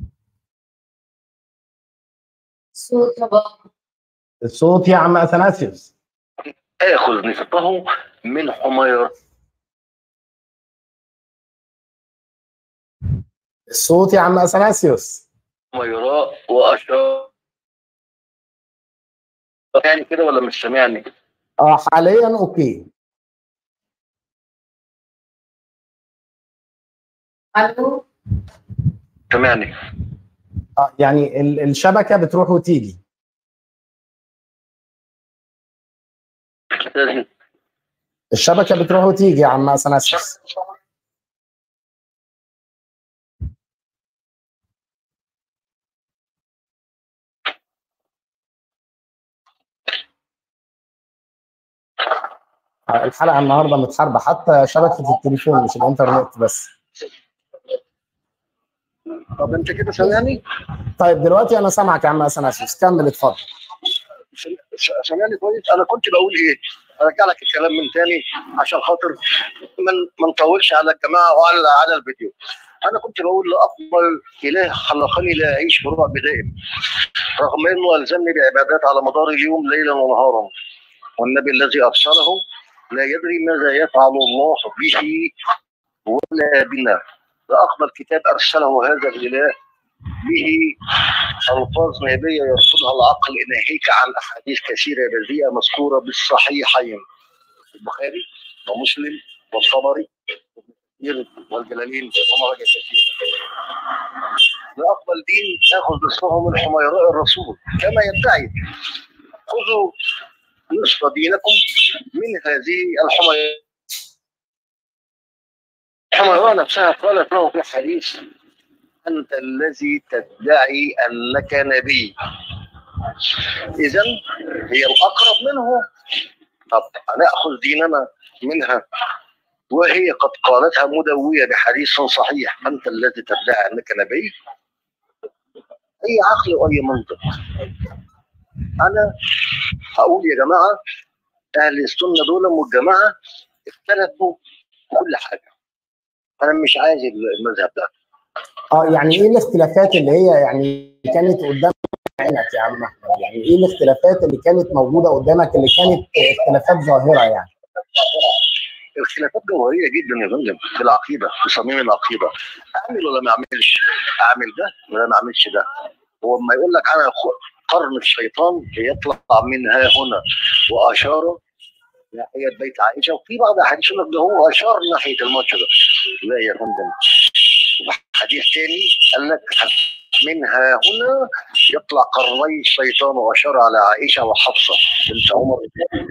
صوت بابا الصوت يا عم اثناسيوس اخذ نصفه من حمير الصوت يا عم اثناسيوس حميراء واشار يعني كده ولا مش سامعني؟ اه حاليا اوكي الو سامعني اه يعني ال- الشبكه بتروح وتيجي لازم الشبكه بتروح وتيجي يا عم اثناسيوس آه، الحلقه النهارده متحاربه حتى شبكه التليفون مش الانترنت بس طب انت كده سامعني؟ طيب دلوقتي انا سامعك يا عم اثناسيوس كمل اتفضل س- سامعني كويس؟ انا كنت بقول ايه؟ ارجع لك الكلام من تاني عشان خاطر ما ما نطولش على الجماعه وعلى على الفيديو. انا كنت بقول لافضل اله خلقني لا اعيش في رعب دائم رغم انه الزمني بعبادات على مدار اليوم ليلا ونهارا والنبي الذي ارسله لا يدري ماذا يفعل الله به ولا بنا لا اقبل كتاب ارسله هذا الاله به الفاظ نابيه يرفضها العقل ناهيك عن احاديث كثيره بذيئه مذكوره بالصحيحين البخاري ومسلم والطبري وابن كثير والجلالين ومرجع كثير لا اقبل دين اخذ نصفه من حميراء الرسول كما يدعي خذوا نصف دينكم من هذه الحميراء الحميراء نفسها قالت له في حديث انت الذي تدعي انك نبي اذا هي الاقرب منه طب ناخذ ديننا منها وهي قد قالتها مدويه بحديث صحيح انت الذي تدعي انك نبي اي عقل واي منطق انا هقول يا جماعه اهل السنه دول والجماعه اختلفوا كل حاجه انا مش عايز المذهب ده اه يعني ايه الاختلافات اللي هي يعني كانت قدام عينك يا عم احمد يعني ايه الاختلافات اللي كانت موجوده قدامك اللي كانت اختلافات ظاهره يعني الخلافات جوهريه جدا يا فندم في العقيده في صميم العقيده اعمل ولا ما اعملش اعمل ده ولا ما اعملش ده هو اما يقول لك انا خ- قرن الشيطان يطلع منها هنا واشار ناحيه بيت عائشه وفي بعض الاحاديث يقول لك ده هو اشار ناحيه الماتش ده لا يا فندم حديث تاني قال لك منها هنا يطلع قرني الشيطان واشار على عائشه وحفصه بنت عمر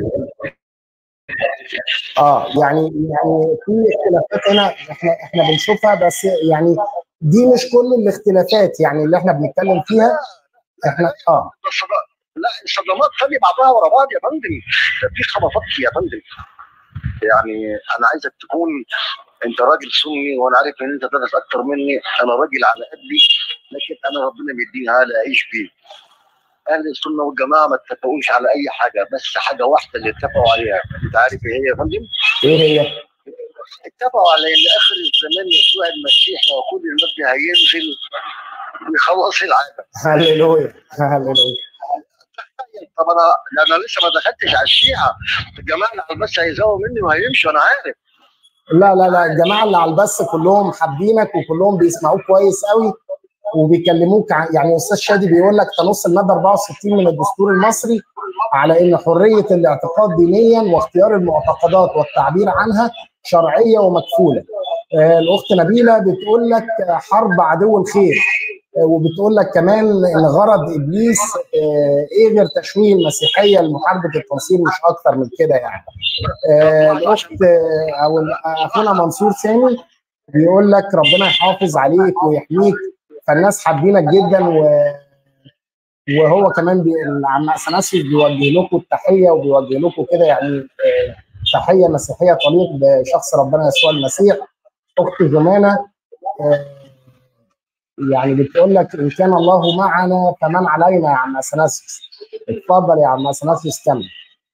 اه يعني يعني في اختلافات هنا احنا احنا بنشوفها بس يعني دي مش كل الاختلافات يعني اللي احنا بنتكلم فيها احنا اه الصدا- لا الصدمات تاني بعضها ورا بعض يا فندم ده في خبطات يا فندم يعني انا عايزك تكون انت راجل سني وانا عارف ان انت درس اكتر مني انا راجل على قدي لكن انا ربنا مديني على اعيش بيه اهل السنه والجماعه ما اتفقوش على اي حاجه بس حاجه واحده اللي اتفقوا عليها انت عارف ايه هي يا فندم؟ ايه هي؟ اتفقوا على ان اخر الزمان يسوع المسيح ويقول المجد هينزل ويخلص العالم هللويا هللويا طب انا انا لسه ما دخلتش على الشيعه الجماعه اللي بس هيزاووا مني وهيمشوا انا عارف لا لا لا الجماعه اللي على البث كلهم حابينك وكلهم بيسمعوك كويس قوي وبيكلموك عن- يعني استاذ شادي بيقول لك تنص الماده 64 من الدستور المصري على ان حريه الاعتقاد دينيا واختيار المعتقدات والتعبير عنها شرعيه ومكفوله. آه، الاخت نبيله بتقول لك حرب عدو الخير آه، وبتقول لك كمان ان غرض ابليس آه، ايه غير تشويه المسيحيه لمحاربه التنصير مش اكتر من كده يعني. آه، الاخت آه، او اخونا منصور سامي بيقول لك ربنا يحافظ عليك ويحميك فالناس حابينك جدا و وهو كمان بي... عم اثناسيوس بيوجه لكم التحيه وبيوجه لكم كده يعني آه، تحيه مسيحيه تليق بشخص ربنا يسوع المسيح اخت جمانه آه، يعني بتقول لك ان كان الله معنا فمن علينا يا عم اثناسيوس اتفضل يا عم اثناسيوس كمل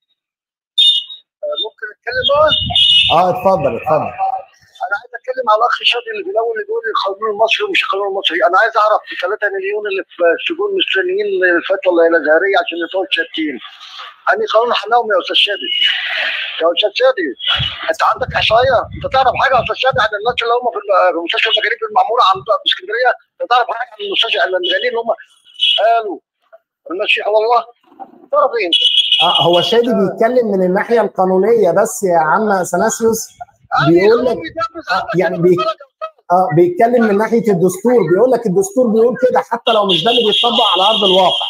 ممكن اتكلم بقى اه اتفضل اتفضل انا عايز اتكلم على الاخ شادي اللي في الاول يقول القانون المصري ومش القانون المصري انا عايز اعرف ال 3 مليون اللي في السجون مستنيين الفتوى الازهريه عشان يطلعوا شاتين اني قانون حناهم يا استاذ شادي يا استاذ شادي انت عندك احصائيه انت تعرف حاجه يا استاذ شادي عن الناس اللي هم في الم- في مستشفى المجانين في المعموره عند في اسكندريه انت تعرف حاجه عن المستشفى المجانين اللي هم قالوا المسيح والله تعرف ايه انت؟ آه هو شادي بيتكلم من الناحيه القانونيه بس يا عم اثناسيوس بيقول لك آه، يعني بي- اه بيتكلم من ناحيه الدستور بيقول لك الدستور بيقول كده حتى لو مش ده اللي بيتطبق على ارض الواقع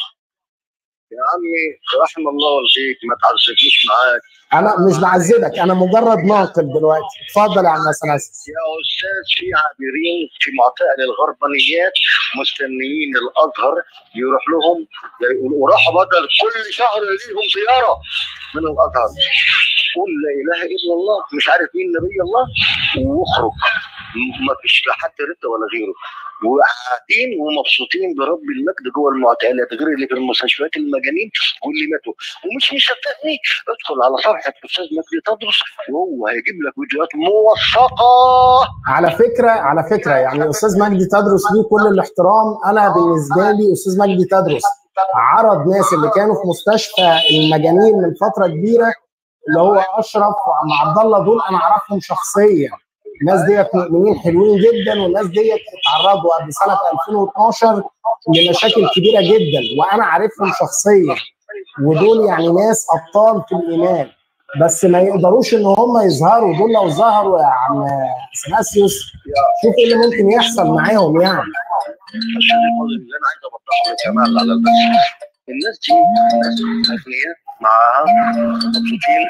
يا عمي رحم الله والديك ما تعذبنيش معاك انا مش بعذبك انا مجرد ناقل دلوقتي اتفضل يا عم اثناسيوس يا استاذ في عابرين في معتقل الغربانيات مستنيين الازهر يروح لهم وراحوا بدل كل شهر ليهم زياره من الازهر قول لا اله الا الله مش عارف مين نبي الله واخرج ما فيش لا حد رد ولا غيره وقاعدين ومبسوطين برب المجد جوه المعتقلات غير اللي في المستشفيات المجانين واللي ماتوا ومش مصدقني ادخل على صفحه الاستاذ مجدي تدرس وهو هيجيب لك فيديوهات موثقه على فكره على فكره يعني استاذ مجدي تدرس ليه كل الاحترام انا بالنسبه لي استاذ مجدي تدرس عرض ناس اللي كانوا في مستشفى المجانين من فتره كبيره اللي هو اشرف وعم عبد الله دول انا اعرفهم شخصيا الناس ديت مؤمنين حلوين جدا والناس ديت اتعرضوا قبل سنه 2012 لمشاكل كبيره جدا وانا عارفهم شخصيا ودول يعني ناس ابطال في الايمان بس ما يقدروش ان هم يظهروا دول لو ظهروا يا عم اثناسيوس شوف ايه اللي ممكن يحصل معاهم يعني عشان الفاضل اللي انا عايز اوضحه للجماعه على البث الناس دي ناس اغنياء معاها مبسوطين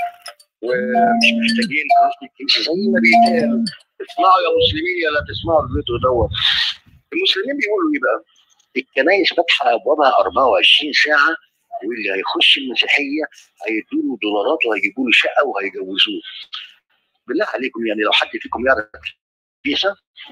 ومش محتاجين فلوس من الكنيسه زي ما بيتقال اسمعوا يا مسلمين يا لا تسمعوا الفيديو دوت المسلمين بيقولوا ايه بقى؟ الكنايس فاتحه ابوابها 24 ساعه واللي هيخش المسيحيه هيدوا له دولارات وهيجيبوا له شقه وهيجوزوه بالله عليكم يعني لو حد فيكم يعرف كنيسه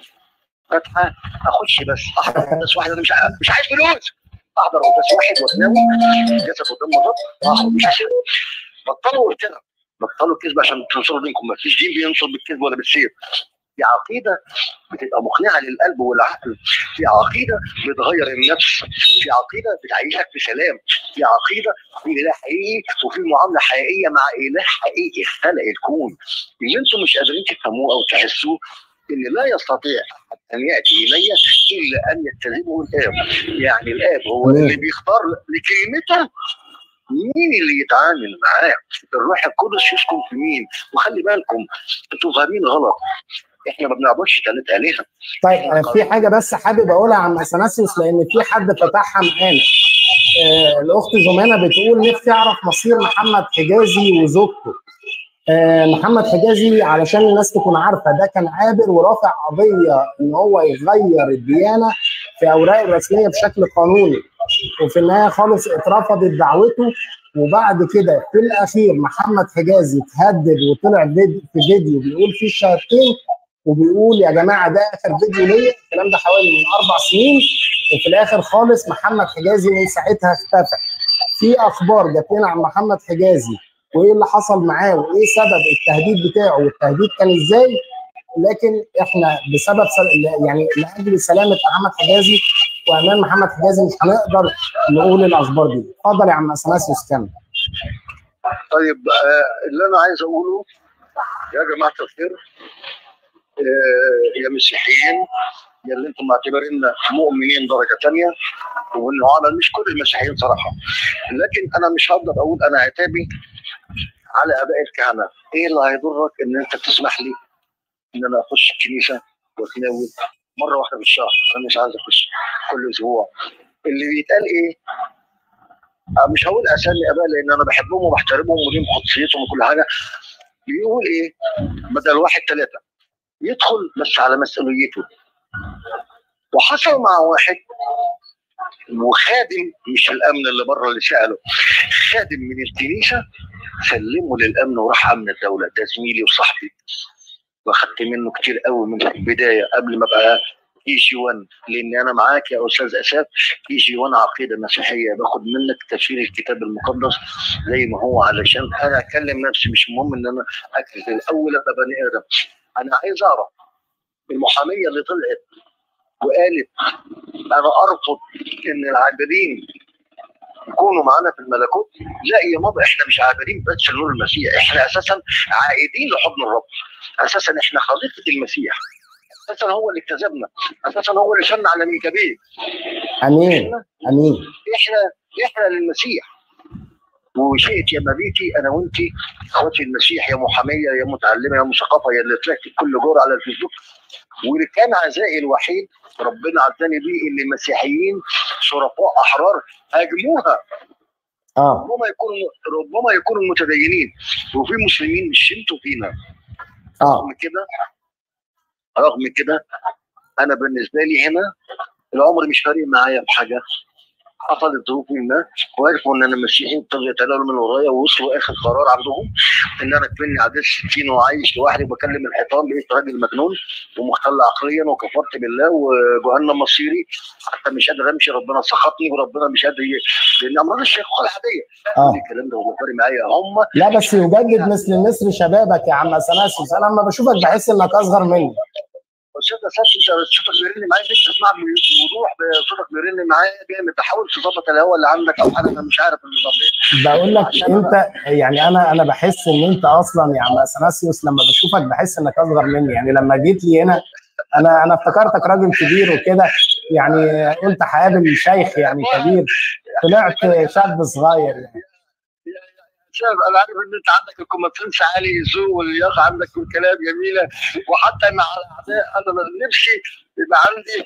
فاتحه اخش بس احضر قداس واحد انا مش عايز مش عايز فلوس احضر قداس واحد واتناول جسد قدام الرب واخرج مش عايز بطلوا كده بطلوا الكذب عشان تنصروا دينكم ما فيش دين بينصر بالكذب ولا بالسيف في عقيده بتبقى مقنعه للقلب والعقل في عقيده بتغير النفس في عقيده بتعيشك في سلام في عقيده في اله حقيقي وفي معامله حقيقيه مع اله حقيقي خلق الكون اللي انتم مش قادرين تفهموه او تحسوه ان لا يستطيع احد ان ياتي الي الا ان يتخذه الاب يعني الاب هو تمام. اللي بيختار لكلمته مين اللي يتعامل معاه الروح القدس يسكن في مين وخلي بالكم انتوا فاهمين غلط احنا ما بنعبدش ثلاث الهه طيب أنا في حاجه بس حابب اقولها عن اثناسيوس لان في حد فتحها معانا آه الاخت جمانه بتقول نفسي اعرف مصير محمد حجازي وزوجته آه محمد حجازي علشان الناس تكون عارفه ده كان عابر ورافع قضيه ان هو يغير الديانه في اوراقه الرسميه بشكل قانوني وفي النهايه خالص اترفضت دعوته وبعد كده في الاخير محمد حجازي اتهدد وطلع فيديو- في فيديو بيقول فيه الشهادتين وبيقول يا جماعه ده اخر فيديو ليا الكلام ده حوالي من اربع سنين وفي الاخر خالص محمد حجازي من ساعتها اختفى في اخبار جات لنا عن محمد حجازي وايه اللي حصل معاه وايه سبب التهديد بتاعه والتهديد كان ازاي لكن احنا بسبب سل... يعني لاجل سلامه محمد حجازي وامان محمد حجازي مش هنقدر نقول الاخبار دي اتفضل يا عم اثناسيوس كمل طيب آه، اللي انا عايز اقوله يا جماعه الخير آه، يا مسيحيين يا اللي انتم معتبريننا مؤمنين درجه ثانيه وانه عمل مش كل المسيحيين صراحه لكن انا مش هقدر اقول انا عتابي على اباء الكهنه ايه اللي هيضرك ان انت تسمح لي ان انا اخش الكنيسه واتناول مره واحده في الشهر انا مش عايز اخش كل اسبوع اللي بيتقال ايه آه، مش هقول اسامي اباء لان انا بحبهم وبحترمهم وليهم قدسيتهم وكل حاجه بيقول ايه بدل واحد ثلاثه يدخل بس على مسؤوليته وحصل مع واحد وخادم مش الامن اللي بره اللي ساله خادم من الكنيسه سلمه للامن وراح امن الدوله ده زميلي وصاحبي واخدت منه كتير قوي من البدايه قبل ما ابقى اي جي 1 لان انا معاك يا استاذ اساف اي جي 1 عقيده مسيحيه باخد منك تفسير الكتاب المقدس زي ما هو علشان انا اكلم نفسي مش مهم ان انا اكتب الاول ابقى بني ادم انا عايز اعرف المحاميه اللي طلعت وقالت انا ارفض ان العابرين يكونوا معانا في الملكوت لا يا ماما احنا مش عابرين بس لنور المسيح احنا اساسا عائدين لحضن الرب اساسا احنا خليقه المسيح اساسا هو اللي اكتسبنا اساسا هو اللي شن على ميكابيل امين احنا امين احنا احنا للمسيح وشئت يا مبيتي انا وانت اخواتي المسيح يا محاميه يا متعلمه يا مثقفه يا اللي طلعت كل جور على الفيسبوك واللي كان عزائي الوحيد ربنا عزاني بيه ان المسيحيين شرفاء احرار هاجموها اه ربما يكونوا ربما يكونوا متدينين وفي مسلمين مش شمتوا فينا اه رغم كده رغم كده انا بالنسبه لي هنا العمر مش فارق معايا بحاجه حصلت ظروف ما وعرفوا ان انا مسيحي وابتدوا يتناولوا من ورايا ووصلوا اخر قرار عندهم ان انا كمني عديت 60 وعايش لوحدي وبكلم الحيطان لقيت راجل مجنون ومختل عقليا وكفرت بالله وجهنم مصيري حتى مش قادر امشي ربنا سخطني وربنا مش قادر ي- لان امراض الشيخوخه العاديه اه الكلام ده هو فارق معايا هم لا بس يجدد مثل النسر شبابك يا عم اثناسيوس انا لما بشوفك بحس انك اصغر مني استاذ اساس انت صوتك بيرن معايا لسه اسمع بوضوح صوتك بيرن معايا جامد تحاول تظبط الهواء اللي عندك او حاجه انا مش عارف النظام ايه بقول لك انت يعني انا انا بحس ان انت اصلا يا عم اثناسيوس لما بشوفك بحس انك اصغر مني يعني لما جيت لي هنا انا انا افتكرتك راجل كبير وكده يعني قلت هقابل شيخ يعني كبير طلعت شاب صغير يعني شايف انا عارف ان انت عندك الكومنتنس عالي ذوق واللياقه عندك والكلام جميله وحتى مع الاعداء انا من نفسي يبقى عندي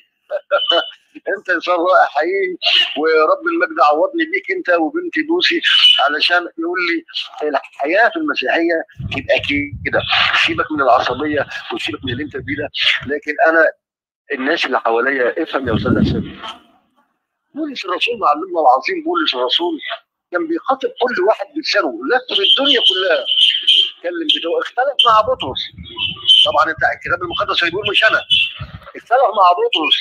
انت انسان رائع حقيقي ورب المجد عوضني بيك انت وبنتي بوسي علشان يقول لي الحياه في المسيحيه تبقى كده سيبك من العصبيه وسيبك من اللي انت فيه ده لكن انا الناس اللي حواليا افهم يا استاذ اسامه بولس الرسول معلمنا العظيم بولس الرسول كان بيخاطب كل واحد بلسانه لف في الدنيا كلها اتكلم بتوع اختلف مع بطرس طبعا انت الكتاب المقدس بيقول مش انا اختلف مع بطرس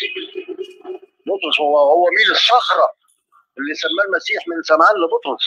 بطرس هو هو مين الصخره اللي سماه المسيح من سمعان لبطرس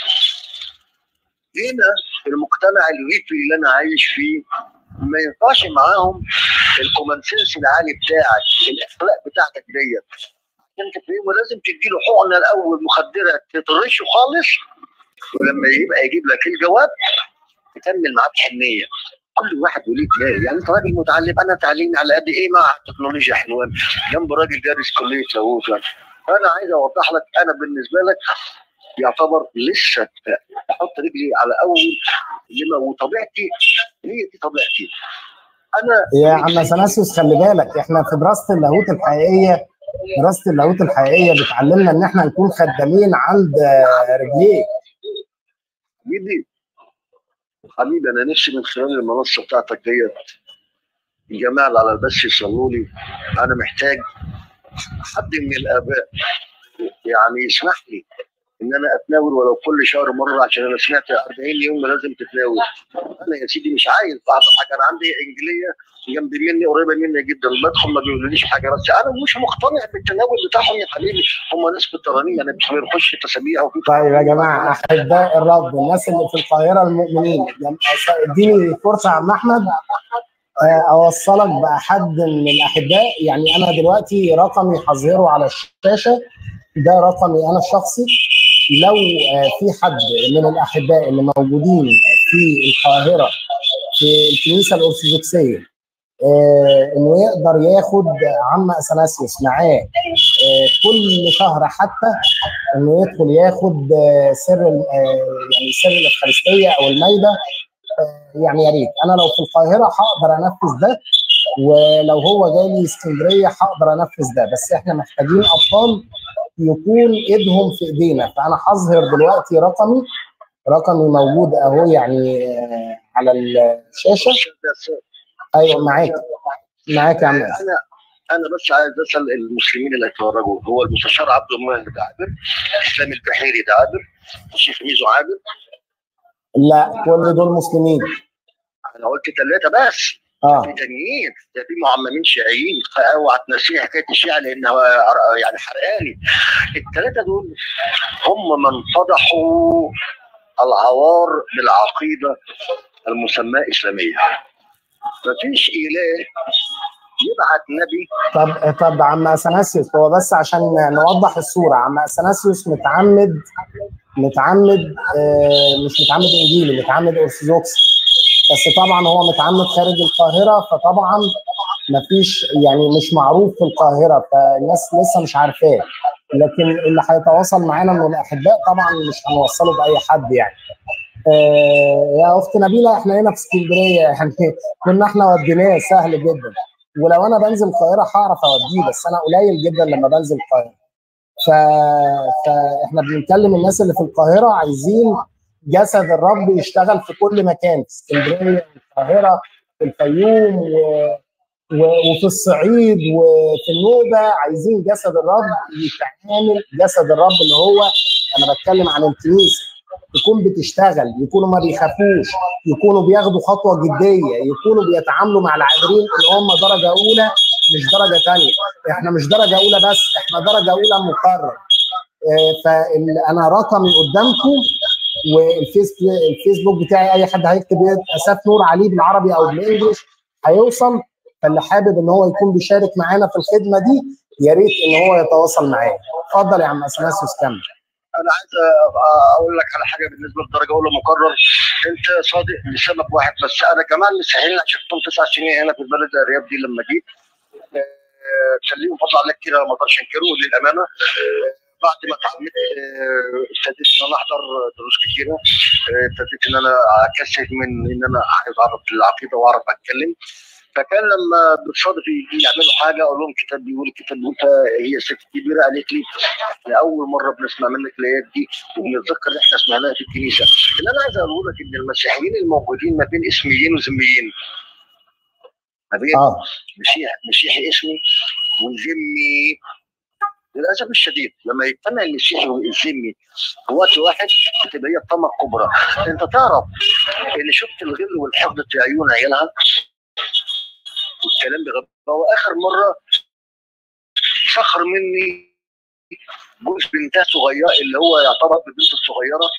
هنا المجتمع الريفي اللي انا عايش فيه ما ينفعش معاهم الكومنسنس العالي بتاعك الاخلاق بتاعتك ديت انت فاهم ولازم تدي له حقنه الاول مخدره تطرشه خالص ولما يبقى يجيب لك الجواب تكمل معاه بحنيه كل واحد وليه دماغ يعني انت راجل متعلم انا تعليمي على قد ايه مع التكنولوجيا حلوان جنب راجل دارس كليه لاهوت يعني. فانا عايز اوضح لك انا بالنسبه لك يعتبر لسه احط رجلي على اول لما وطبيعتي هي دي طبيعتي انا يا عم اثناسيوس خلي بالك احنا في دراسه اللاهوت الحقيقيه دراسه اللاهوت الحقيقيه بتعلمنا ان احنا نكون خدامين عند رجليه حبيبي حبيبي انا نفسي من خلال المنصه بتاعتك ديت الجماعه اللي على البث يصلوا لي انا محتاج حد من الاباء يعني يسمح لي ان انا اتناول ولو كل شهر مره عشان انا سمعت 40 يوم لازم تتناول انا يا سيدي مش عايز احفظ حاجه انا عندي انجليه جنب مني قريبه مني جدا بدخل ما بيقولوليش حاجه بس انا مش مقتنع بالتناول بتاعهم يا حبيبي هم ناس بالترانيه انا مش بيخش تسابيح وفي طيب يا جماعه احباء الرب الناس اللي في القاهره المؤمنين اديني فرصه يا عم احمد اوصلك باحد من الاحباء يعني انا دلوقتي رقمي هظهره على الشاشه ده رقمي انا الشخصي لو في حد من الاحباء اللي موجودين في القاهره في الكنيسه الارثوذكسيه انه يقدر ياخد عم اثناسيوس معاه كل شهر حتى انه يدخل ياخد سر يعني سر الافخارستيه او المايده يعني يا ريت انا لو في القاهره هقدر انفذ ده ولو هو جاي لي اسكندريه هقدر انفذ ده بس احنا محتاجين ابطال يكون ايدهم في ايدينا فانا هظهر دلوقتي رقمي رقمي موجود اهو يعني على الشاشه ايوه معاك معاك يا عم انا انا بس عايز اسال المسلمين اللي هيتفرجوا هو المستشار عبد المنعم ده عابر اسلام البحيري ده عابر الشيخ ميزو عابر لا كل دول مسلمين انا قلت ثلاثه بس اه في تانيين ده في معممين شيعيين اوعى تنسي حكايه الشيعه لانها يعني حرقاني الثلاثه دول هم من فضحوا العوار بالعقيده المسماه اسلاميه مفيش اله يبعت نبي طب طب عم اثناسيوس هو بس عشان نوضح الصوره عم اثناسيوس متعمد متعمد آه مش متعمد انجيلي متعمد ارثوذكسي بس طبعا هو متعمد خارج القاهره فطبعا مفيش يعني مش معروف في القاهره فالناس لسه مش عارفاه لكن اللي هيتواصل معانا من الاحباء طبعا مش هنوصله باي حد يعني آه يا اخت نبيله احنا هنا في اسكندريه يعني كنا احنا وديناه سهل جدا ولو انا بنزل القاهره هعرف اوديه بس انا قليل جدا لما بنزل القاهره ف... فاحنا بنكلم الناس اللي في القاهره عايزين جسد الرب يشتغل في كل مكان في اسكندريه في القاهره في الفيوم و... و... وفي الصعيد وفي النوبه عايزين جسد الرب يتعامل جسد الرب اللي هو انا بتكلم عن الكنيسه تكون بتشتغل يكونوا ما بيخافوش يكونوا بياخدوا خطوه جديه يكونوا بيتعاملوا مع العابرين ان هم درجه اولى مش درجه ثانيه احنا مش درجه اولى بس احنا درجه اولى مقرر فانا رقمي قدامكم والفيس الفيسبوك بتاعي اي حد هيكتب اساف نور علي بالعربي او بالانجلش هيوصل فاللي حابب ان هو يكون بيشارك معانا في الخدمه دي يا ريت ان هو يتواصل معايا اتفضل يا عم اثناسيوس كمل انا عايز اقول لك على حاجه بالنسبه للدرجه الاولى مقرر انت صادق لسبب واحد بس انا كمان مسيحيين شفتهم تسع سنين هنا في البلد الرياض دي لما جيت كان ليهم فضل عليا كتير ما اقدرش انكره للامانه بعد ما اتعلمت ابتديت ان انا احضر دروس كتيره ابتديت ان انا اكثف من ان انا عايز اعرف العقيده واعرف اتكلم فكان لما بالصدف يجي يعملوا حاجه اقول لهم كتاب بيقول الكتاب بيقول هي ست كبيره قالت لي لاول مره بنسمع منك الايات دي ونتذكر اللي احنا سمعناها في الكنيسه اللي انا عايز اقوله لك ان المسيحيين الموجودين ما بين اسميين وذميين ما بين اه مسيح مسيحي اسمي وذمي للاسف الشديد لما يجتمع المسيحي والذمي في وقت واحد بتبقى هي الطمع كبرى انت تعرف ان شفت الغل والحقد في عيون عيالها والكلام بغباوه اخر مره سخر مني جوز بنتها صغيره اللي هو يعتبر بنته الصغيره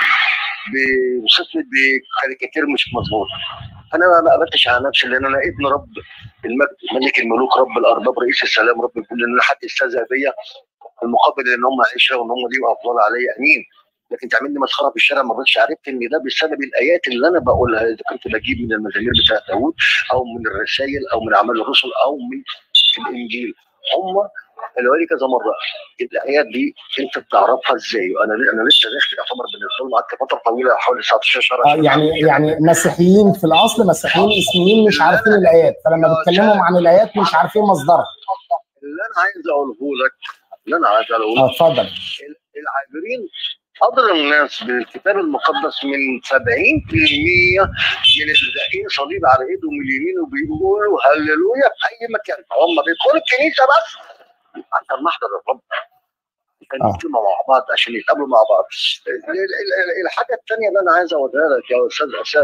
بوصفني بكاريكاتير مش مظبوط انا ما قبلتش على نفسي لان انا ابن رب المجد ملك الملوك رب الارباب رئيس السلام رب الكل ان حد يستهزأ بيا المقابل ان هم عشره وان هم ليهم افضل عليا امين لكن تعمل لي مسخره في الشارع ما كنتش عرفت ان ده بسبب الايات اللي انا بقولها اذا كنت بجيب من المزامير بتاعت داوود او من الرسائل او من اعمال الرسل او من الانجيل هم قالوا لي كذا مره الايات دي انت بتعرفها ازاي؟ انا انا لسه داخل يعتبر بالنسبه لهم قعدت فتره طويله حوالي 19 شهر آه يعني يعني مسيحيين في الاصل مسيحيين اسميين مش عارفين الايات فلما بيتكلموا عن الايات مش عارفين مصدرها اللي انا عايز اقوله لك اللي انا عايز اقوله اه اتفضل العابرين أضر الناس بالكتاب المقدس من 70% من اللي داقين صليب على ايدهم اليمين وبيقولوا هللويا في اي مكان هم بيدخلوا الكنيسه بس عشان محضر الرب عشان آه. يجتمعوا مع بعض عشان يتقابلوا مع بعض ال- ال- ال- الحاجه الثانيه اللي انا عايز اوريها لك يا استاذ اساد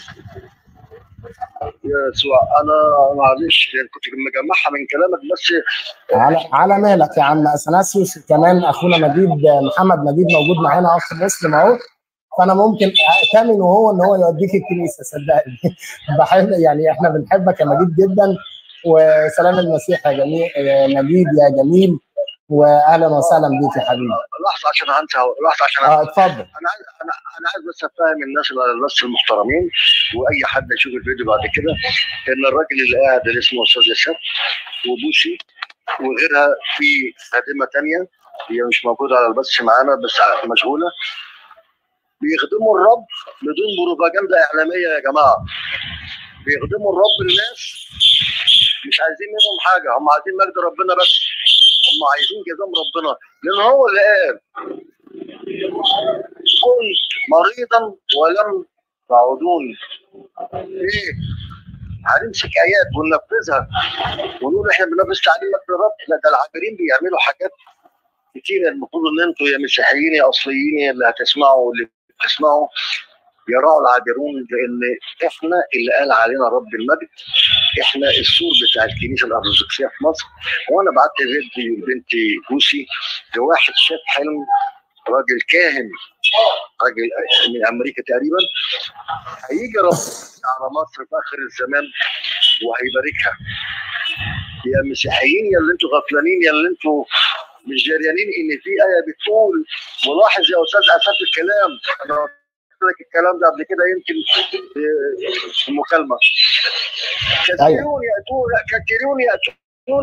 يا يسوع انا معلش يعني كنت مجمعها من كلامك بس على على مالك يا عم اثناسيوس كمان اخونا مجيد محمد مجيد موجود معانا اخ مسلم اهو فانا ممكن اتمن وهو ان هو يوديك الكنيسه صدقني بحب يعني احنا بنحبك يا مجيد جدا وسلام المسيح يا جميل يا مجيد يا جميل واهلا وسهلا بيك يا حبيبي لحظه عشان هنسى لحظه عشان اه اتفضل انا عايز انا انا عايز بس افهم الناس الناس المحترمين واي حد يشوف الفيديو بعد كده ان الراجل اللي قاعد اللي اسمه استاذ ياسر وبوسي وغيرها في خادمه تانية هي مش موجوده على البث معانا بس مشغوله بيخدموا الرب بدون بروباجندا اعلاميه يا جماعه بيخدموا الرب الناس مش عايزين منهم حاجه هم عايزين مجد ربنا بس هم عايزين جزام ربنا لان هو اللي قال كنت مريضا ولم تعودوني ايه هنمسك ايات وننفذها ونقول احنا بننفذ تعليم مجد الرب لا ده العابرين بيعملوا حاجات كتير المفروض ان انتوا يا مسيحيين يا اصليين يا اللي هتسمعوا واللي بتسمعوا يراعوا العابرون لان احنا اللي قال علينا رب المجد احنا السور بتاع الكنيسه الارثوذكسيه في مصر وانا بعت فيديو لبنتي بوسي لواحد شاف حلم راجل كاهن راجل من امريكا تقريبا هيجي رب على مصر في اخر الزمان وهيباركها يا مسيحيين يا اللي انتوا غفلانين يا اللي انتوا مش جريانين ان في ايه بتقول ولاحظ يا استاذ اساس الكلام انا قلت لك الكلام ده قبل كده يمكن في المكالمه كثيرون ياتون كثيرون ياتون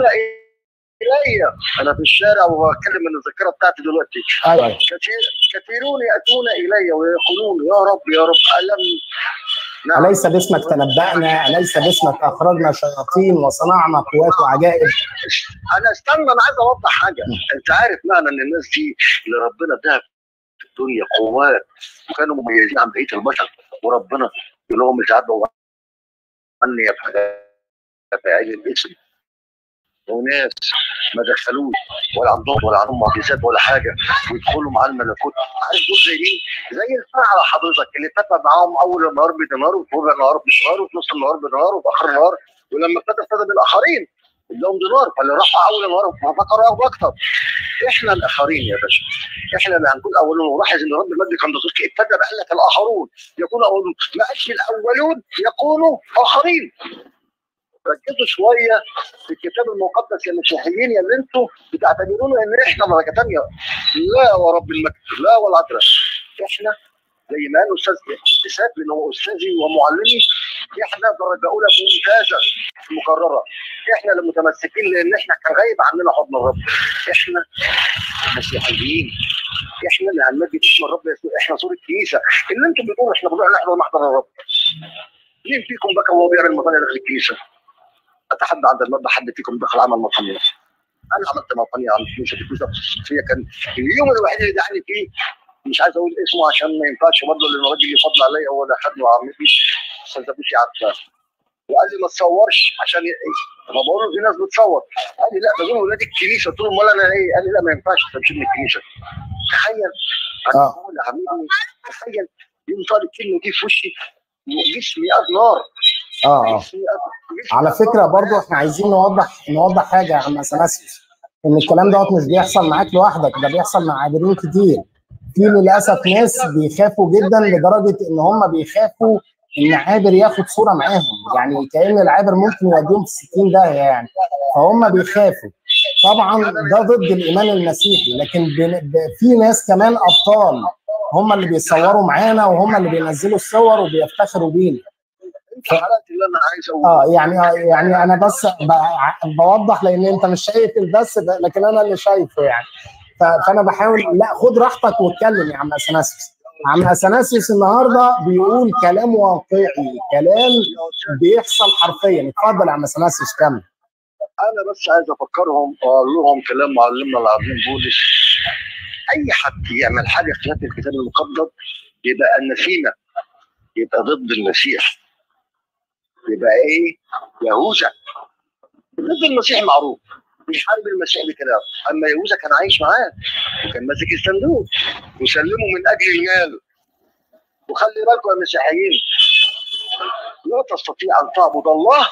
الي انا في الشارع وبتكلم من الذاكره بتاعتي دلوقتي ايوه كثير كثيرون ياتون الي ويقولون يا رب يا رب الم نعم. أليس باسمك تنبأنا أليس باسمك أخرجنا شياطين وصنعنا قوات وعجائب أنا استنى أنا عايز أوضح حاجة أنت عارف معنى إن الناس دي اللي ربنا اداها في الدنيا قوات وكانوا مميزين عن بقية البشر وربنا يقول لهم مش عارفة أني فاعل الاسم وناس ما دخلوش ولا عندهم ولا عندهم معجزات ولا حاجه ويدخلوا مع الملكوت عارف دول زي مين؟ زي الفعل حضرتك اللي اتفق معاهم اول النهار بدينار وفي ربع النهار بدينار وفي نص النهار بدينار وفي اخر النهار ولما ابتدى ابتدى بالاخرين اداهم دينار فاللي راح اول النهار ففكروا ياخدوا اكتر احنا الاخرين يا باشا احنا اللي هنكون اولون ولاحظ ان رب المجد كان دقيق ابتدى قال لك الاخرون يكونوا اولون ما قالش الاولون يكونوا اخرين ركزوا شويه في الكتاب المقدس يا مسيحيين يا اللي انتوا بتعتبرونا ان احنا درجه ثانيه لا ورب المجد لا والعذراء احنا زي ما قال استاذ اساف لان هو استاذي ومعلمي احنا درجه اولى ممتازه مكرره احنا اللي متمسكين لان احنا كان غايب عننا حضن الرب احنا مسيحيين احنا اللي هنمجد اسم الرب يسوع احنا صوره الكنيسه اللي انتم بتقولوا احنا بنروح نحضر محضر الرب مين فيكم بكى وهو بيعمل مطانيه داخل الكنيسه؟ اتحدى عند المذبح حد فيكم دخل عمل مطنيه انا عملت مطنيه عند كنيسه الكنيسه هي كان اليوم الوحيد اللي دعاني فيه مش عايز اقول اسمه عشان ما ينفعش برضه لان الراجل يفضل عليا هو اللي خدني وعمتي استاذ بوسي عارفاه وقال لي ما تصورش عشان ما بقول له في ناس بتصور قال لي لا ده دول ولاد الكنيسه قلت له امال انا ايه؟ قال لي لا ما ينفعش تمشي من الكنيسه تخيل انا هو اللي عاملني تخيل يوم طالب الكلمه دي في وشي جسمي قد نار اه على فكره برضو احنا عايزين نوضح نوضح حاجه يا عم اثناسيوس ان الكلام دوت مش بيحصل معاك لوحدك ده بيحصل مع عابرين كتير في للاسف ناس بيخافوا جدا لدرجه ان هم بيخافوا ان عابر ياخد صوره معاهم يعني كان العابر ممكن يوديهم في 60 داهيه يعني فهم بيخافوا طبعا ده ضد الايمان المسيحي لكن في ناس كمان ابطال هم اللي بيصوروا معانا وهم اللي بينزلوا الصور وبيفتخروا بينا انت حرقت اللي انا عايز اقوله اه يعني يعني انا بس ب- بوضح لان انت مش شايف البث ده لكن انا اللي شايفه يعني ف- فانا بحاول لا خد راحتك واتكلم يا عم اثناسيوس عم اثناسيوس النهارده بيقول كلام واقعي كلام بيحصل حرفيا اتفضل يا عم اثناسيوس كمل انا بس عايز افكرهم واقول لهم كلام معلمنا العظيم بولس اي حد يعمل حاجه خلاف الكتاب المقدس يبقى انفينا يبقى ضد المسيح يبقى ايه يهوذا ضد المسيح معروف بيحارب المسيح بكلام اما يهوذا كان عايش معاه وكان ماسك الصندوق وسلمه من اجل المال وخلي بالكم يا مسيحيين لا تستطيع ان تعبد الله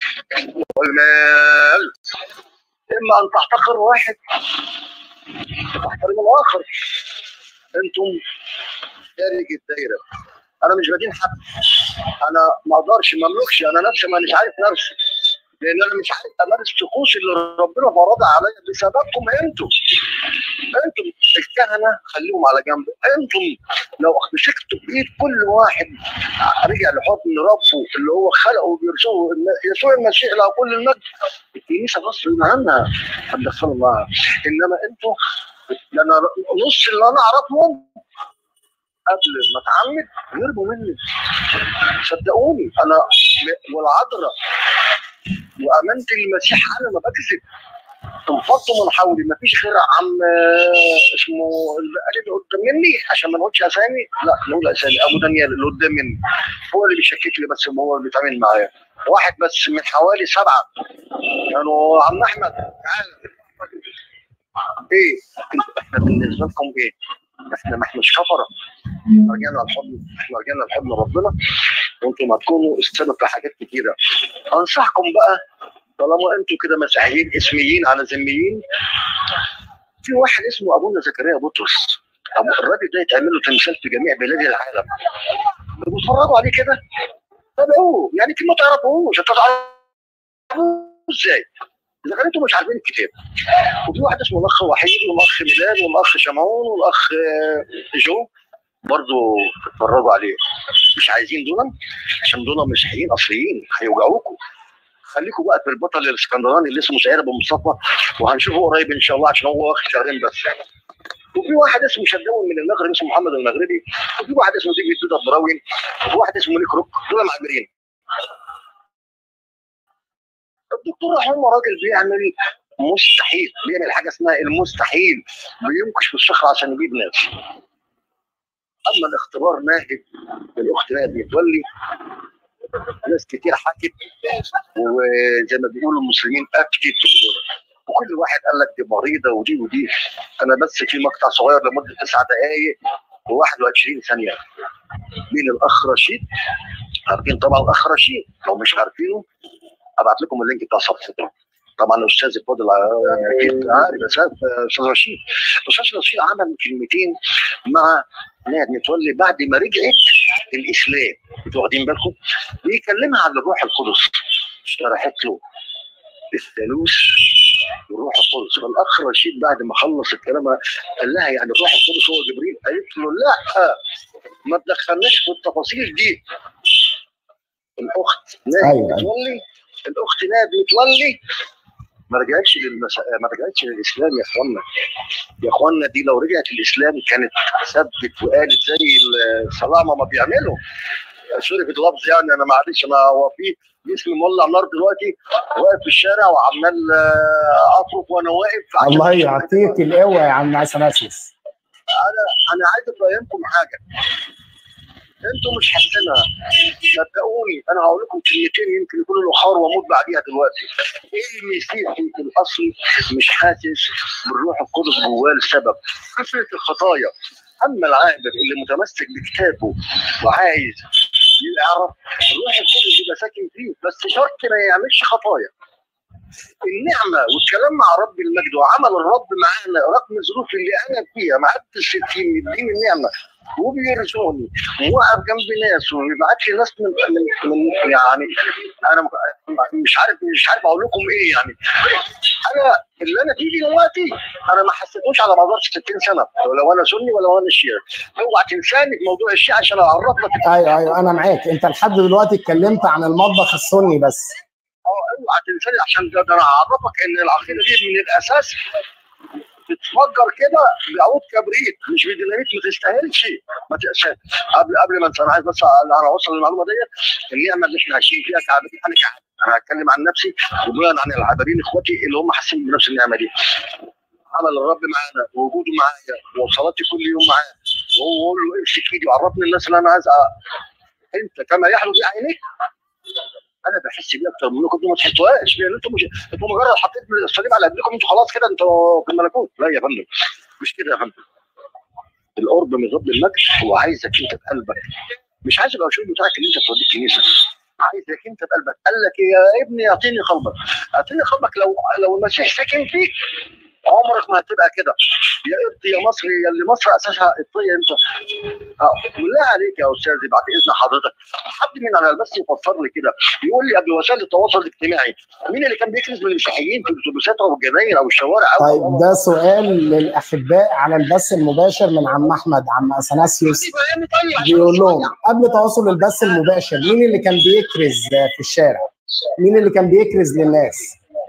والمال اما ان تحتقر واحد وتحترم الاخر انتم خارج الدايره انا مش بدين حد انا ما اقدرش ما املكش انا نفسي مانيش عارف نفسي لان انا مش عارف امارس طقوس اللي ربنا فرضها عليا بسببكم انتم انتم الكهنه خليهم على جنب انتم لو مسكتوا بايد كل واحد رجع لحضن ربه اللي هو خلقه وبيرسله يسوع المسيح له كل المجد الكنيسه غصب عنها هتدخلوا معاها انما انتوا ده انا نص اللي انا اعرفهم قبل ما اتعمد هربوا مني صدقوني انا والعذراء وامنت المسيح انا ما بكذب انفضوا من حولي ما فيش غير عم اسمه البقالي اللي قدام مني عشان ما نقولش اسامي لا نقول اسامي ابو دانيال اللي قدام مني هو اللي بيشكك لي بس هو اللي بيتعامل معايا واحد بس من حوالي سبعه كانوا عم احمد تعالى ايه احنا بالنسبه لكم ايه؟ احنا ما احناش كفره رجعنا الحضن احنا رجعنا الحضن ربنا وانتم هتكونوا السبب في حاجات كتيره انصحكم بقى طالما انتوا كده مسيحيين اسميين على ذميين في واحد اسمه ابونا زكريا بطرس أبو الراجل ده يتعمل له تمثال في جميع بلاد العالم بتتفرجوا عليه كده تابعوه يعني انتوا ما تعرفوش هتعرفوه ازاي؟ اذا كان انتوا مش عارفين الكتاب وفي واحد اسمه الاخ وحيد والاخ ميلاد والاخ شمعون والاخ جو برضه اتفرجوا عليه مش عايزين دول عشان دول مسيحيين اصليين هيوجعوكم خليكم بقى في البطل الاسكندراني اللي اسمه سعيد ابو مصطفى وهنشوفه قريب ان شاء الله عشان هو واخد شهرين بس وفي واحد اسمه شداوي من المغرب اسمه محمد المغربي وفي واحد اسمه ديجي تودا الدراوي وفي واحد اسمه نيك روك دول معبرين الدكتور رحمه راجل بيعمل مستحيل بيعمل حاجه اسمها المستحيل بينكش في الصخره عشان يجيب ناس اما الاختبار ناهد الاخت ناهد متولي ناس كتير حكت وزي ما بيقولوا المسلمين اكتت وكل واحد قال لك دي مريضه ودي ودي انا بس في مقطع صغير لمده تسع دقائق و21 ثانيه مين الاخ رشيد عارفين طبعا الاخ رشيد لو مش عارفينه ابعت لكم اللينك بتاع صفحته طبعا الاستاذ الفاضل اكيد عارف استاذ رشيد الاستاذ رشيد عمل كلمتين مع نهد متولي بعد ما رجعت الاسلام انتوا واخدين بالكم بيكلمها عن الروح القدس شرحت له الثالوث والروح القدس فالاخ رشيد بعد ما خلص الكلام قال لها يعني الروح القدس هو جبريل قالت له لا ما تدخلناش في التفاصيل دي الاخت نادي أيوة. متولي الاخت نادي متولي ما رجعتش للمس... ما رجعتش للاسلام يا اخوانا يا اخوانا دي لو رجعت للاسلام كانت ثبت وقالت زي الصلامه ما بيعملوا سوري في اللفظ يعني انا معلش انا هو في جسمي مولع نار دلوقتي واقف في الشارع وعمال آه، اطرق وانا واقف عشان الله مش يعطيك القوه يا عم اثناسيوس انا عايز افهمكم حاجه انتوا مش حاسينها صدقوني انا هقول لكم كلمتين يمكن يكونوا الاخر واموت بعديها دلوقتي ايه المسيحي الاصلي مش حاسس بالروح القدس جواه لسبب كثره الخطايا اما العابر اللي متمسك بكتابه وعايز يعرف الروح القدس يبقى ساكن فيه بس شرط ما يعملش خطايا النعمة والكلام مع رب المجد وعمل الرب معانا رغم الظروف اللي أنا فيها ما عدتش 60 يديني النعمة وبيرزقني وواقف جنب ناس وبيبعت لي ناس من, من, من يعني انا م- مش عارف مش عارف اقول لكم ايه يعني انا اللي انا فيه دلوقتي انا ما حسيتوش على مدار 60 سنه لو انا سني ولا انا شيعي اوعى تنساني في موضوع الشيعه عشان اعرف لك ايوه ايوه انا معاك انت لحد دلوقتي اتكلمت عن المطبخ السني بس اه اوعى تنساني عشان ده ده انا هعرفك ان العقيده دي من الاساس بتفجر كده بعود كبريت مش بديناميت ما تستاهلش ما تقساش قبل قبل ما انت انا عايز بس انا اوصل المعلومه ديت النعمه اللي احنا عايشين فيها كعبدين انا كعب انا هتكلم عن نفسي وبناء عن العابرين اخواتي اللي هم حاسين بنفس النعمه دي عمل الرب معانا ووجوده معايا وصلاتي كل يوم معاه وهو يقول له امسك ايدي وعرفني الناس اللي انا عايز أ- انت كما يحلو في عينيك انا بحس بيه اكتر منكم انتوا ما تحسوهاش لان انتوا مش انتوا مجرد حطيت الصليب على قلبكم انتوا خلاص كده انتوا في الملكوت لا يا فندم مش كده يا فندم القرب من رب المجد هو عايزك انت بقلبك مش عايز العشور بتاعك اللي انت توديه الكنيسه عايزك انت بقلبك قال لك يا ابني اعطيني قلبك اعطيني قلبك لو لو المسيح ساكن فيك عمرك ما هتبقى كده يا قبطي يا مصري يا اللي مصر اساسها قبطيه انت اه بالله عليك يا استاذي بعد اذن حضرتك حد من على البث يفسر لي كده يقول لي قبل وسائل التواصل الاجتماعي مين اللي كان بيكنس من المسيحيين في الاتوبيسات او الجناين او الشوارع او طيب ده سؤال للاحباء على البث المباشر من عم احمد عم اثناسيوس فهمني طيب عشان بيقول لهم أسمع. قبل تواصل البث المباشر مين اللي كان بيكرز في الشارع؟ مين اللي كان بيكرز للناس؟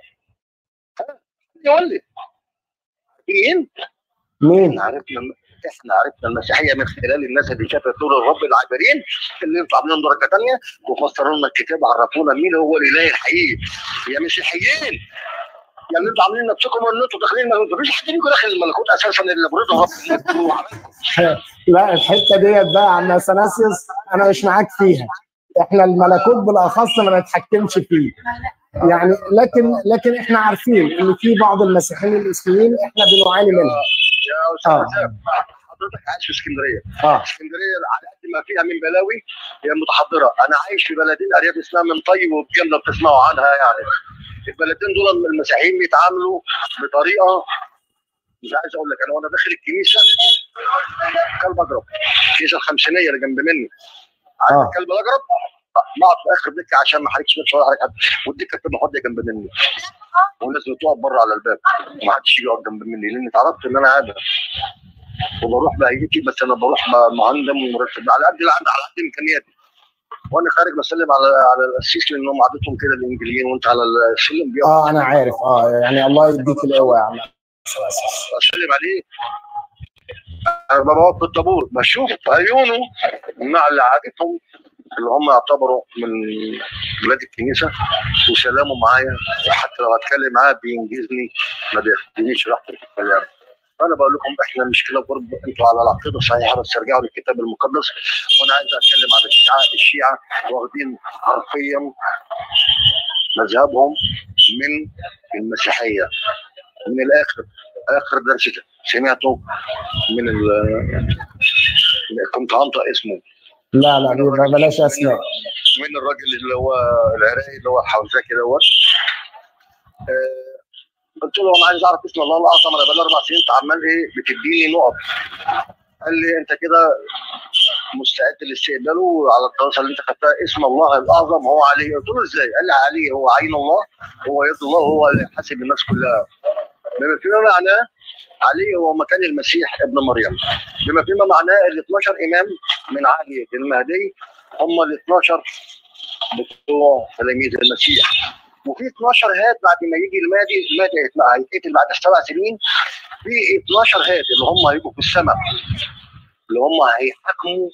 يقول لي مين؟ مين؟ احنا عرفنا احنا عرفنا المسيحيه من خلال الناس اللي شافت نور الرب العابرين اللي انتوا عاملين درجه ثانيه وفسروا لنا الكتاب عرفونا مين هو الاله الحقيقي يا مسيحيين يا اللي انتوا عاملين نفسكم ان انتوا داخلين الملكوت مفيش حد فيكم داخل الملكوت اساسا الا برضا رب المجد وعملكم. لا الحته ديت بقى عم اثناسيوس انا مش معاك فيها احنا الملكوت بالاخص ما نتحكمش فيه يعني لكن لكن احنا عارفين ان في بعض المسيحيين الاسلاميين احنا بنعاني منها يا استاذ اه حسام، حضرتك عايش في اسكندريه اه اسكندريه على قد ما فيها من بلاوي هي متحضره انا عايش في بلدين ارياف اسمها من طيب وبجنه بتسمعوا عنها يعني البلدين دول المسيحيين بيتعاملوا بطريقه مش عايز اقول لك انا وانا داخل الكنيسه كلب اجرب الكنيسه الخمسينيه اللي جنب مني عايز آه. الكلب الاجرب بقعد في اخر دكه عشان ما حركش نفسي ولا حركه حد والدكه بتبقى فاضيه جنب مني والناس بتقف بره على الباب وما حدش يجي يقعد جنب مني لان اتعرفت ان انا قاعد وبروح بهيئتي بس انا بروح م- مهندم ومرتب على قد على على قد امكانياتي وانا خارج بسلم على على القسيس لانهم عادتهم كده الانجليين وانت على السلم بيقف اه انا عارف اه يعني الله يديك القوه يا عم أثناسيوس. اسلم عليه انا بقعد في الطابور بشوف عيونه مع اللي عادتهم اللي هم يعتبروا من ولاد الكنيسه وسلامه معايا وحتى لو هتكلم معاه بينجزني ما بياخدنيش راحتي في الكلام فانا بقول لكم احنا المشكله برضه انتوا على العقيده الصحيحه بس ارجعوا للكتاب المقدس وانا عايز اتكلم عن الشيعه الشيعه واخدين حرفيا مذهبهم من المسيحيه من الاخر اخر درس سمعته من ال كنت هنطق اسمه لا لا دي بلاش اسماء من الراجل اللي هو العراقي اللي هو الحوزاكي دوت آه، قلت له انا عايز اعرف اسم الله الاعظم انا بقالي اربع سنين انت عمال ايه بتديني نقط قال لي انت كده مستعد لاستقباله على الدراسه اللي انت خدتها اسم الله الاعظم هو علي قلت له ازاي؟ قال لي علي هو عين الله هو يد الله هو اللي حاسب الناس كلها بما فيما معناه علي هو مكان المسيح ابن مريم بما فيما معناه ال 12 امام من علي المهدي هم ال 12 بتوع تلاميذ المسيح وفي 12 هات بعد ما يجي المهدي المهدي هيتم- هيتقتل بعد سبع سنين في 12 هات اللي هم هيجوا في السماء اللي هم هيحاكموا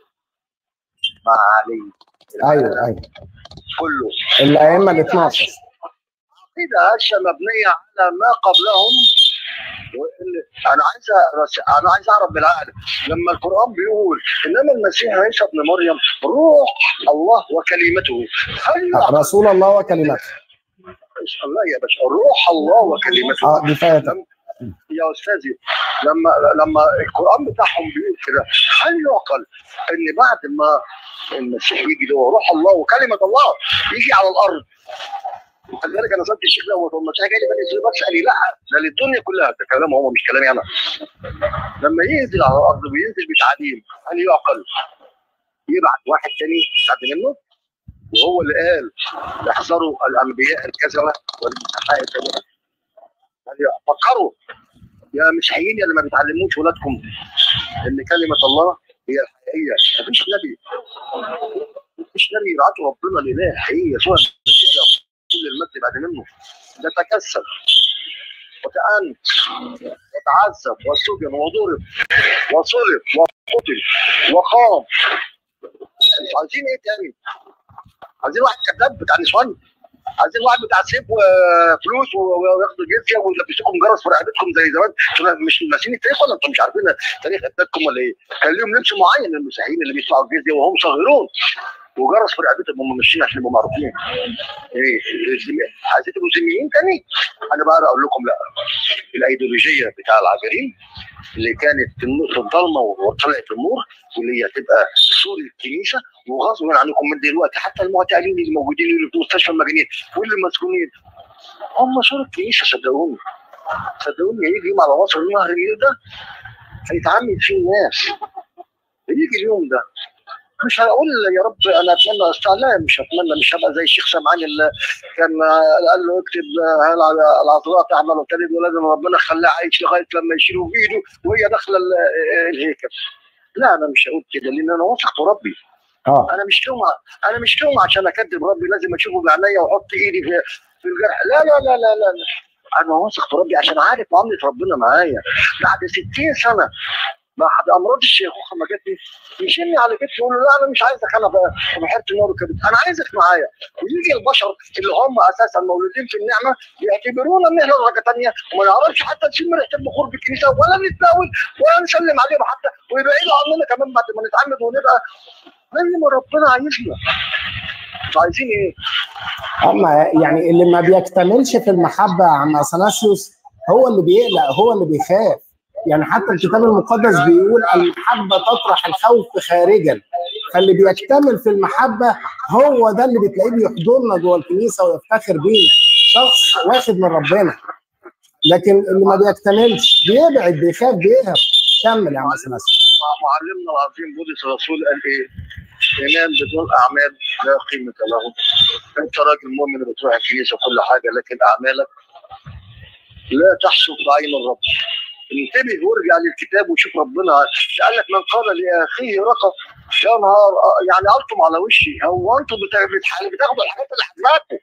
مع علي ايوه ايوه كله الائمه ال 12 كده هشه مبنيه على ما قبلهم وال- انا عايز أ- انا عايز اعرف بالعقل لما القران بيقول انما المسيح عيسى ابن مريم روح الله وكلمته هل يعقل رسول الله وكلمته الله يا باشا روح الله وكلمته اه دي فاتت لم- يا استاذي لما لما القران بتاعهم بيقول كده هل يعقل ان بعد ما المسيح يجي اللي هو روح الله وكلمه الله يجي على الارض وخلي بالك انا سالت الشيخ ده هو المسيح جاي لي بني اسرائيل بس قال لي لا ده للدنيا كلها ده كلامه هو مش كلامي انا لما ينزل على الارض وينزل بتعليم هل يعقل يبعت واحد تاني بعد منه وهو اللي قال احذروا الانبياء الكذبه والمسيحاء الكذبه هل يع- فكروا يا مسيحيين يا اللي ما بتعلموش ولادكم ان كلمه الله هي الحقيقيه مفيش نبي مفيش نبي يبعته ربنا الاله الحقيقي يسوع المسيح يقول كل المجد بعد منه ده تكسر وتأنت وتعذب وسجن وضرب وصلب وقتل وقام مش عايزين ايه تاني؟ عايزين واحد كذاب بتاع نسوان عايزين واحد بتاع سيف وفلوس و- وياخدوا جزيه ويلبسوكم جرس في رقبتكم زي زمان انتوا مش ناسيين التاريخ ولا انتوا مش عارفين تاريخ اجدادكم ولا ايه؟ كان ليهم لبس معين للمسيحيين اللي بيدفعوا الجزيه وهم صغيرون وجرس في رقبتهم هم ماشيين عشان يبقوا معروفين. ايه الزم- عايزين تبقوا ذميين تاني؟ انا بقى اقول لكم لا الايديولوجيه بتاع العابرين اللي كانت في النور في الضلمه وطلعت النور واللي هي تبقى سور الكنيسه وغصب عنكم من دلوقتي حتى المعتقلين اللي موجودين اللي في مستشفى المجانين واللي مسجونين هم سور الكنيسه صدقوني صدقوني هيجي يوم على مصر نهر النيل ده هيتعمد فيه الناس هيجي اليوم ده مش هقول يا رب انا اتمنى استع لا مش هتمنى مش هبقى زي الشيخ سمعان اللي كان قال له اكتب هل العذراء تعمل وتلد ولازم ربنا خلاه عايش لغايه لما يشيله بايده وهي داخله ال- الهيكل لا انا مش هقول كده لان انا واثق في ربي اه انا مش توم انا مش توم عشان اكذب ربي لازم اشوفه بعينيا واحط ايدي في في الجرح لا لا لا لا لا انا واثق في ربي عشان عارف معامله ربنا معايا بعد 60 سنه بعد امراض الشيخوخه ما جاتني يشيلني على كتفي يقول له لا انا مش عايزك انا بقى في بحيره النار وكده انا عايزك معايا ويجي البشر اللي هم اساسا مولودين في النعمه يعتبرونا ان احنا درجه ثانيه وما نعرفش حتى نشم ريحه البخور في الكنيسه ولا نتناول ولا نسلم عليهم حتى ويبعدوا عننا كمان بعد ما نتعمد ونبقى زي ما ربنا عايزنا مش عايزين ايه؟ اما يعني اللي ما بيكتملش في المحبه يا عم اثناسيوس هو اللي بيقلق هو اللي بيخاف يعني حتى الكتاب المقدس بيقول المحبه تطرح الخوف خارجا فاللي بيكتمل في المحبه هو ده اللي بتلاقيه بيحضرنا جوه الكنيسه ويفتخر بينا شخص واخد من ربنا لكن اللي ما بيكتملش بيبعد بيخاف بيهرب كمل يا عم اثناسيوس مع معلمنا العظيم بولس الرسول قال ايه؟ ايمان بدون اعمال لا قيمه له. انت راجل مؤمن بتروح الكنيسه وكل حاجه لكن اعمالك لا تحسب بعين الرب. انتبه وارجع للكتاب وشوف ربنا قال لك من قال لاخيه رقب يا نهار يعني الطم على وشي هو انتم بتا- بتح- بتاخدوا الحاجات اللي حزماتكم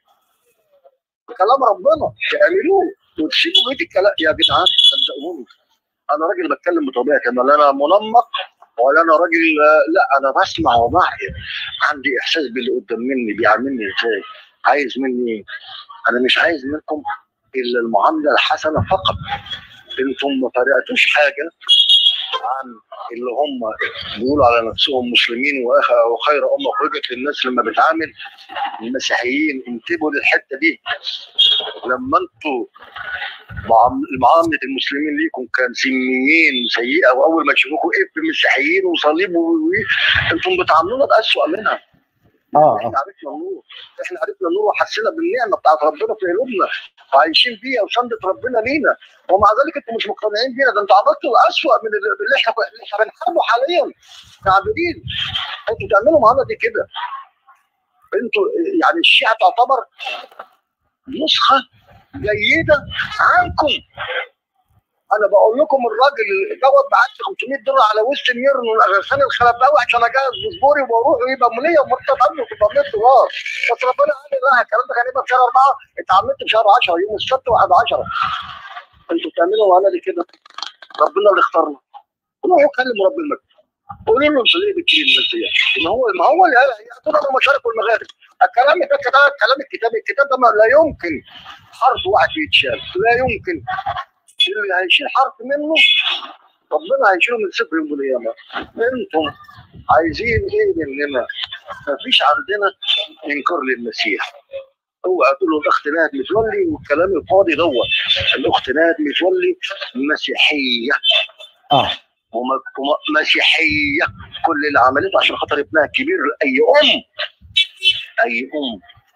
كلام ربنا تعملوه وتسيبوا بيت الكلام يا جدعان صدقوني انا راجل بتكلم بطبيعتي انا لا انا منمق ولا انا راجل آه، لا انا بسمع وبعي عندي احساس باللي قدام مني بيعاملني ازاي عايز مني ايه انا مش عايز منكم الا المعامله الحسنه فقط انتم ما فرقتوش حاجه عن اللي هم بيقولوا على نفسهم مسلمين وأخ- وخير امه خرجت للناس لما بتعامل المسيحيين انتبهوا للحته دي لما انتوا معام- معامله المسلمين ليكم كان سميين سيئه واول ما يشوفوكم اف مسيحيين وصليب و- و- انتم بتعاملونا باسوء منها اه احنا اه عرفنا النور احنا عرفنا النور وحسينا بالنعمه بتاعت ربنا في قلوبنا وعايشين بيها وسندة ربنا لينا ومع ذلك انتم مش مقتنعين بينا ده انتوا عملتوا الاسوء من اللي اللي احنا اللي احنا بنحاربه حاليا كعابدين انتوا تعملوا معانا دي كده انتوا يعني الشيعه تعتبر نسخه جيده عنكم انا بقول لكم الراجل دوت بعت لي 500 دولار على وسط يورن غسان الخلفاوي عشان اجهز باسبوري وبروح ويبقى منيه ومرتب عنه 700 دولار بس ربنا قال لي لا الكلام ده كان يبقى في شهر اربعه اتعمدت في شهر 10 يوم السبت 1 10 انتوا بتعملوا معانا دي كده ربنا اللي اختارنا روحوا كلموا رب المجد قولوا له انتوا ليه بتجيب المسيح؟ ان هو ما هو اللي قال يعطونا المشارق والمغارب الكلام ده كده كلام الكتاب الكتاب ده ما- لا يمكن حرف واحد يتشال لا يمكن اللي هيشيل حرف منه ربنا هيشيله من صفر يوم القيامه انتم عايزين ايه مننا؟ مفيش عندنا انكار للمسيح اوعى تقول له الاخت نهد متولي والكلام الفاضي دوت الاخت نهد متولي مسيحيه اه وم- وم- مسيحيه كل اللي عملته عشان خاطر ابنها الكبير اي ام اي ام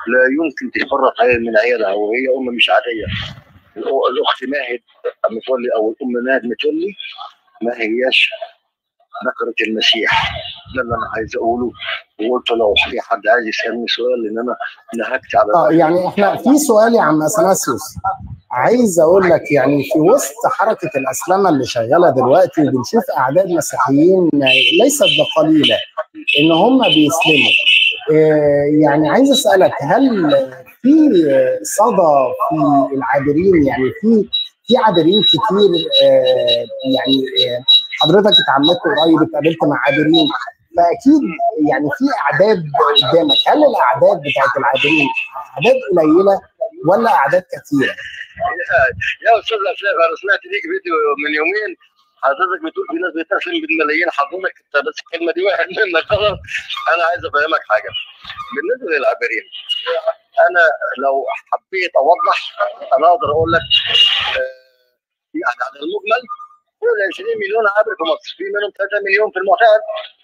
لا يمكن تفرط عيل من عيالها وهي ام مش عاديه الأ- الاخت ماهد متولي او الام ماهد متولي ما هياش ذكرت المسيح ده اللي انا عايز اقوله وقلت لو في حد عايز يسالني سؤال لان انا نهكت على اه يعني احنا في سؤال يا عم اثناسيوس عايز اقول لك يعني في وسط حركه الاسلمه اللي شغاله دلوقتي وبنشوف اعداد مسيحيين ليست بقليله ان هم بيسلموا آه، يعني عايز اسالك هل في صدى في العابرين يعني في في عابرين كتير آه، يعني آه، حضرتك اتعاملت قريب اتقابلت مع عابرين فاكيد يعني في اعداد قدامك هل الاعداد بتاعت العابرين اعداد قليله ولا اعداد كثيره؟ يا استاذ اسلام انا سمعت ليك فيديو من يومين حضرتك بتقول في ناس بتسلم بالملايين حضرتك انت بس الكلمه دي واحد منك غلط انا عايز افهمك حاجه بالنسبه للعابرين انا لو حبيت اوضح انا اقدر اقول لك آه، يعني على المجمل فوق ال 20 مليون عابر في مصر في منهم 3 مليون في المعتقل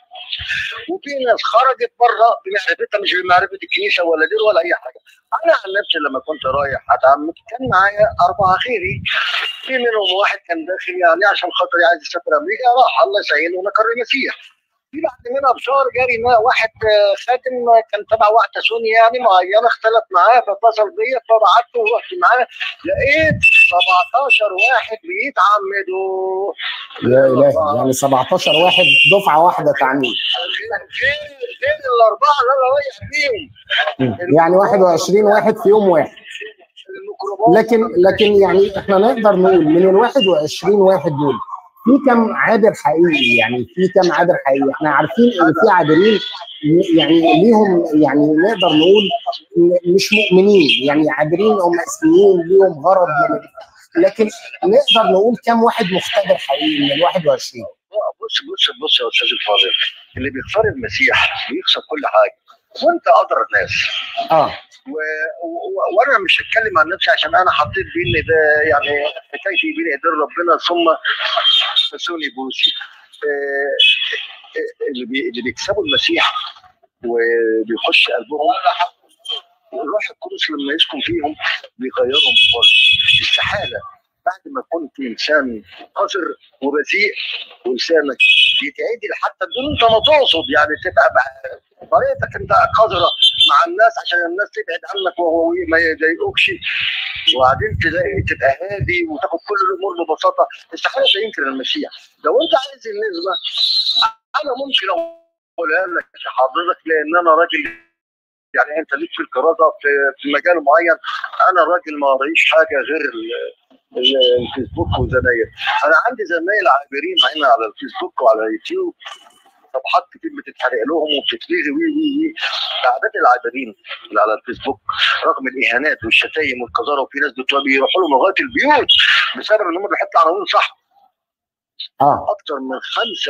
وفي ناس خرجت بره بمعرفتها مش بمعرفه الكنيسه ولا دير ولا اي حاجه انا عن نفسي لما كنت رايح اتعمد كان معايا اربعه خيري في منهم واحد كان داخل يعني عشان خاطر عايز يسافر امريكا راح الله يسهله ونكر المسيح في بعد منها بشهر جاري ما واحد آه، خاتم آه، كان تبع واحده سوني يعني معينه اختلف معاه فاتصل بيا فبعته ورحت معاه لقيت 17 واحد بيتعمدوا يا الهي يعني 17 واحد دفعه واحده تعميد غير غير غير الاربعه اللي انا رايح فيهم يعني 21 واحد في يوم واحد الميكروباص لكن لكن يعني احنا نقدر نقول من ال 21 واحد دول في كم عابر حقيقي يعني في كم عابر حقيقي احنا عارفين ان في عابرين يعني ليهم يعني نقدر نقول م- مش مؤمنين يعني عابرين هم اسميين ليهم غرض من لكن نقدر نقول كم واحد مختبر حقيقي من ال 21 بص بص بص يا استاذ الفاضل اللي بيختار المسيح بيخسر كل حاجه وانت ادرى الناس اه و... و... وانا مش هتكلم عن نفسي عشان انا حطيت بين ده يعني حكايتي بين ايدين ربنا ثم فسوني بوسي آه، آه، اللي, بي... اللي بيكسبوا المسيح وبيخش قلبهم الروح القدس لما يسكن فيهم بيغيرهم خالص استحاله بعد ما كنت انسان قذر وبذيء ولسانك يتعدل حتى بدون انت ما تقصد يعني تبقى بقى طريقتك انت قذره مع الناس عشان الناس تبعد عنك وهو ما يضايقوكش وبعدين تلاقي تبقى هادي وتاخد كل الامور ببساطه استحاله ينكر المسيح لو انت عايز النسبه انا ممكن اقولها لك حضرتك لان انا راجل يعني انت ليك في الكراسه في, في مجال معين انا راجل ما قريش حاجه غير ال- ال- الفيسبوك وزمايل انا عندي زمايل عابرين هنا على الفيسبوك وعلى اليوتيوب صفحات كتير بتتحرق لهم وبتتلغي وي وي وي تعداد العابرين اللي على الفيسبوك رغم الاهانات والشتايم والقذاره وفي ناس بتوع بيروحوا لهم لغايه البيوت بسبب ان هم بيحطوا عناوين صح اه اكثر من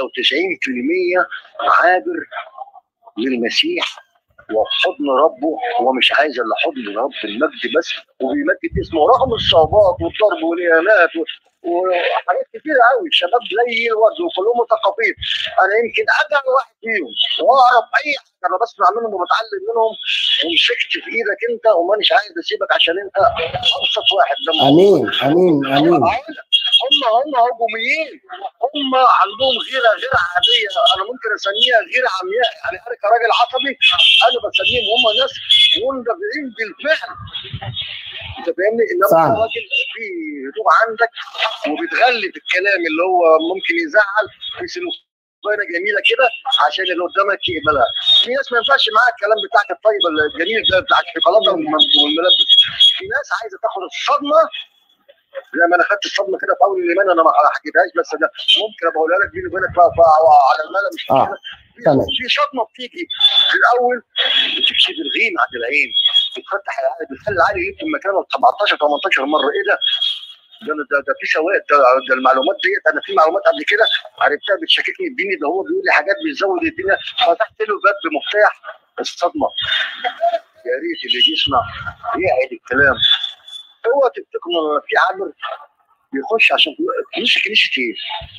95% عابر للمسيح وحضن ربه هو مش عايز الا حضن رب المجد بس وبيمجد اسمه رغم الصعوبات والضرب والاهانات و- وحاجات كتيرة قوي شباب زي الورد وكلهم مثقفين انا يمكن اجل واحد فيهم واعرف اي حاجه انا بسمع منهم وبتعلم منهم ومسكت في ايدك انت ومانيش عايز اسيبك عشان انت ابسط واحد لما امين امين امين هم هم هجوميين هم عندهم غيره غير عاديه انا ممكن اسميها غير عمياء يعني انا كراجل عصبي انا بسميهم هم ناس مندفعين بالفعل انت فاهمني انما فاهم. انت راجل في هدوء عندك وبتغلي في الكلام اللي هو ممكن يزعل في سلوكية جميله كده عشان اللي قدامك يقبلها في ناس ما ينفعش معاها الكلام بتاعك الطيب الجميل ده بتاع الشوكولاته والملبس في ناس عايزه تاخد الصدمه زي ما انا خدت الصدمه كده في اول الايمان انا ما حكيتهاش بس ده ممكن ابقى اقولها لك بيني وبينك ف- ف- على الملا مش آه، كده. في- تمام. في صدمه بتيجي في الاول بتكشف الغيم عند العين بتفتح العقل بتخلي العقل يمكن مكانه 17 18 مره ايه ده؟ ده ده, ده في سواد ده, ده المعلومات ديت انا في معلومات قبل كده عرفتها بتشككني الديني ده هو بيقول لي حاجات بيزود الدنيا فتحت له باب بمفتاح الصدمه يا ريت اللي بيسمع يعيد الكلام اوعى تفتكروا ان في عامر بيخش عشان مش كنيسه ايه؟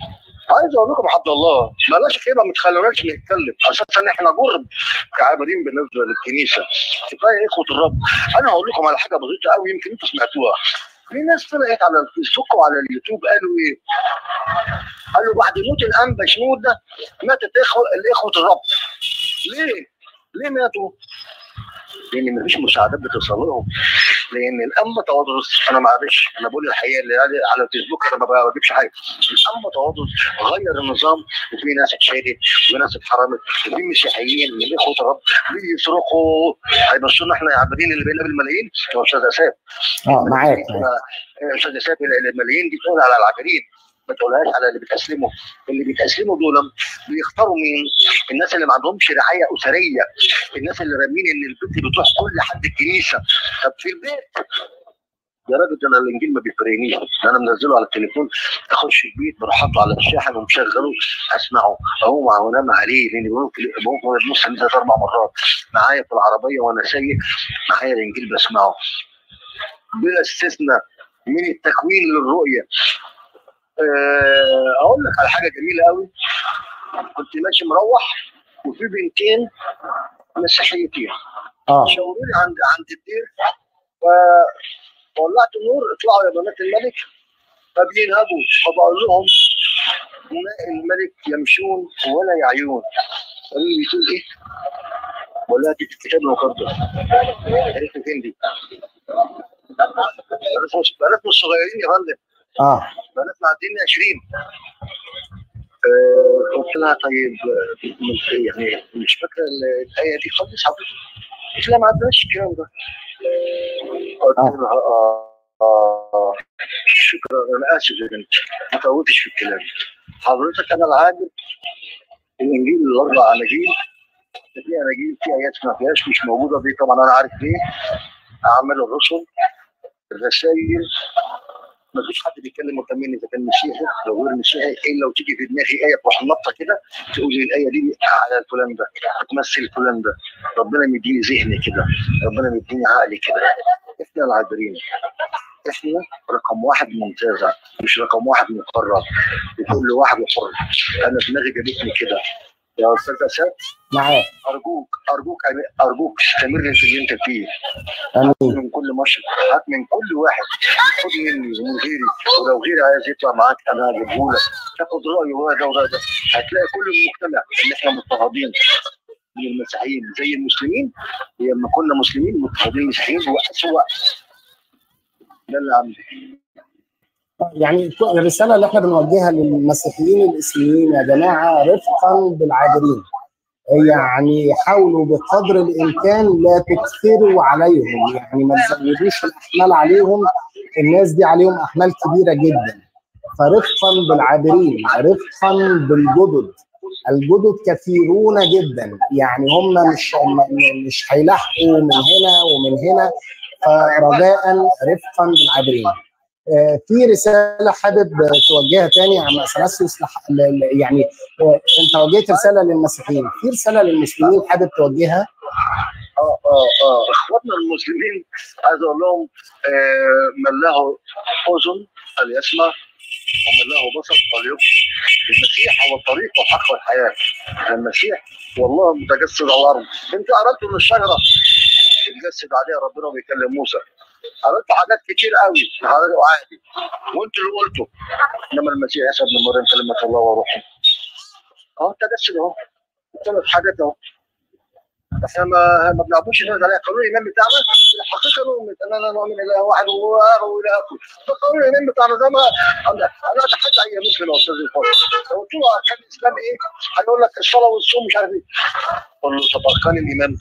عايز اقول لكم عبد الله بلاش كده ما تخلوناش نتكلم اساسا احنا جرب كعابرين بالنسبه للكنيسه كفايه اخوه الرب انا هقول لكم على حاجه بسيطه قوي يمكن انتوا سمعتوها في ناس طلعت على الفيسبوك وعلى اليوتيوب قالوا ايه؟ قالوا بعد موت الانبا شنود ده ماتت اخوه الاخوه الرب ليه؟ ليه ماتوا؟ لان مفيش مساعدات بتوصل لهم لان الانبا تواضرس انا معلش انا بقول الحقيقه اللي على على الفيسبوك انا ما بجيبش حاجه الانبا تواضرس غير النظام وفي ناس اتشهدت وفي ناس اتحرمت وفي مسيحيين من اخوه الرب بيصرخوا هيبصوا لنا احنا عابدين اللي بينا بالملايين يا استاذ اسامه اه معاك يا استاذ اسامه الملايين دي تقول على العابدين ما تقولهاش على اللي بتسلموا اللي بيتسلموا دول بيختاروا مين الناس اللي ما عندهمش رعايه اسريه الناس اللي رامين ان البنت بتروح كل حد الكنيسه طب في البيت يا راجل ده انا الانجيل ما بيفرقنيش انا منزله على التليفون اخش البيت بروح حاطه على الشاحن ومشغله اسمعه اقوم وانام عليه لان ممكن ممكن نص ثلاث اربع مرات معايا في العربيه وانا سايق معايا الانجيل بسمعه بلا استثناء من التكوين للرؤيه اقول لك على حاجه جميله قوي كنت ماشي مروح وفي بنتين مسيحيتين اه شاوروا لي عند عند الدير فولعت النور اطلعوا يا بنات الملك فبينهبوا فبقول لهم ماء الملك يمشون ولا يعيون قالوا لي تقول ايه؟ ولا دي الكتاب المقدس عرفت فين دي؟ بنات مش صغيرين يا فندم اه بنات معديين 20 آه، قلت لها طيب آه، يعني مش فاكره الايه دي خالص حضرتك قلت لها ما عندناش الكلام ده قلت لها اه اه شكرا انا اسف يا بنت ما طولتش في الكلام حضرتك انا العادل الانجيل الاربع اناجيل في اناجيل في ايات ما فيهاش مش موجوده دي طبعا انا عارف ليه اعمال الرسل الرسائل ما فيش حد بيتكلم قدامي اذا كان مسيحي او غير مسيحي الا لو تيجي في دماغي ايه تروح نطه كده تقول لي الايه دي على الفلان ده هتمثل الفلان ده ربنا مديني ذهني كده ربنا مديني عقلي كده احنا العابرين احنا رقم واحد ممتازه مش رقم واحد مقرر وكل واحد حر انا دماغي جابتني كده يا استاذ اسد معاك ارجوك ارجوك ارجوك استمر في اللي انت فيه امين من كل مشرق هات من كل واحد خد مني ومن غيري ولو غيري عايز يطلع معاك انا هجيبه لك تاخد رايه وهذا ده وده ده هتلاقي كل المجتمع ان احنا مضطهدين من المسيحيين زي المسلمين لما كنا مسلمين مضطهدين المسيحيين هو اسوء ده اللي عندي يعني الرساله اللي احنا بنوجهها للمسيحيين الاسلاميين يا جماعه رفقا بالعابرين يعني حاولوا بقدر الامكان لا تكثروا عليهم يعني ما تزودوش الاحمال عليهم الناس دي عليهم احمال كبيره جدا فرفقا بالعابرين رفقا بالجدد الجدد كثيرون جدا يعني هم مش مش هيلاحقوا من هنا ومن هنا فرجاء رفقا بالعابرين في رساله حابب توجهها تاني عن اثناسيوس يعني انت وجهت رساله للمسيحيين في رساله للمسلمين حابب توجهها اه اه اه اخواتنا المسلمين عايز اقول لهم آه من له اذن فليسمع ومن له بصر فليبصر المسيح هو الطريق والحق والحياه المسيح والله متجسد على الارض انت قرأت من الشجره اتجسد عليها ربنا وبيكلم موسى عملت حاجات كتير قوي حضرتك عادي وانت اللي قلته انما المسيح عيسى ابن مريم كلمه الله وروحه اهو تجسد اهو ثلاث حاجات اهو احنا ما ما بنعبدش نرجع عليها قانون الايمان بتاعنا الحقيقه نؤمن اننا نؤمن اله واحد وهو الى اخره ده قانون الايمان بتاعنا ده ما انا اتحدى اي مسلم يا استاذ الفاضل لو قلت له اركان الاسلام ايه؟ هيقول لك الصلاه والصوم مش عارف ايه قول له طب اركان الايمان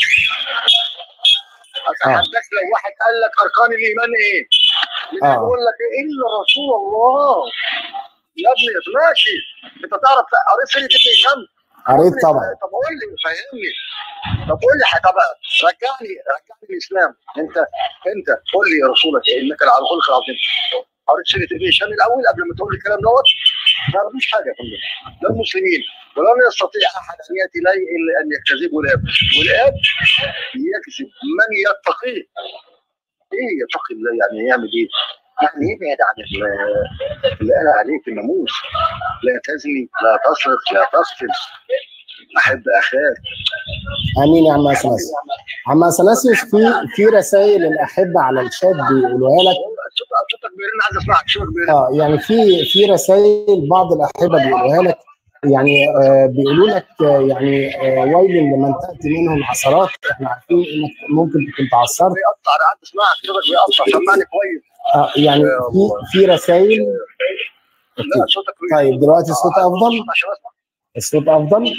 اتحداك لو واحد قال لك اركان الايمان ايه؟ آه. يقول لك الا رسول الله يا ابني ماشي انت تعرف قريت سيره ابن هشام قريت طبعا طب قول لي فهمني طب قول لي طب رجعني رجعني الاسلام انت انت قول لي يا رسولك انك على خلق العظيم قريت سيره ابن هشام الاول قبل ما تقول لي الكلام دوت ما عرفوش حاجه يا فندم لا المسلمين ولن يستطيع احد ان ياتي الي الا ان يكتذبه الاب والاب يكذب من يتقيه ايه يتقي الله يعني يعمل ايه؟ يعني يبعد عن ال- اللي قال عليه في الناموس لا تزني لا تسرق لا تقتل احب اخاك امين يا عم اثناسيوس عم اثناسيوس في في رسائل الاحبه على الشات بيقولوها لك صوتك صوتك بيرن عايز اسمعك صوتك بيرن اه يعني في في رسائل بعض الاحبه بيقولوها لك يعني آه بيقولوا لك آه يعني آه ويل لمن تاتي منه العثرات احنا عارفين انك ممكن تكون تعثرت بيقطع انا قاعد اسمعك صوتك بيقطع سمعني كويس آه يعني في في رسائل لا صوتك بيرن طيب دلوقتي الصوت افضل عشان اسمع الصوت افضل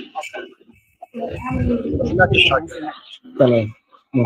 ما سمعتش حاجه تمام مم.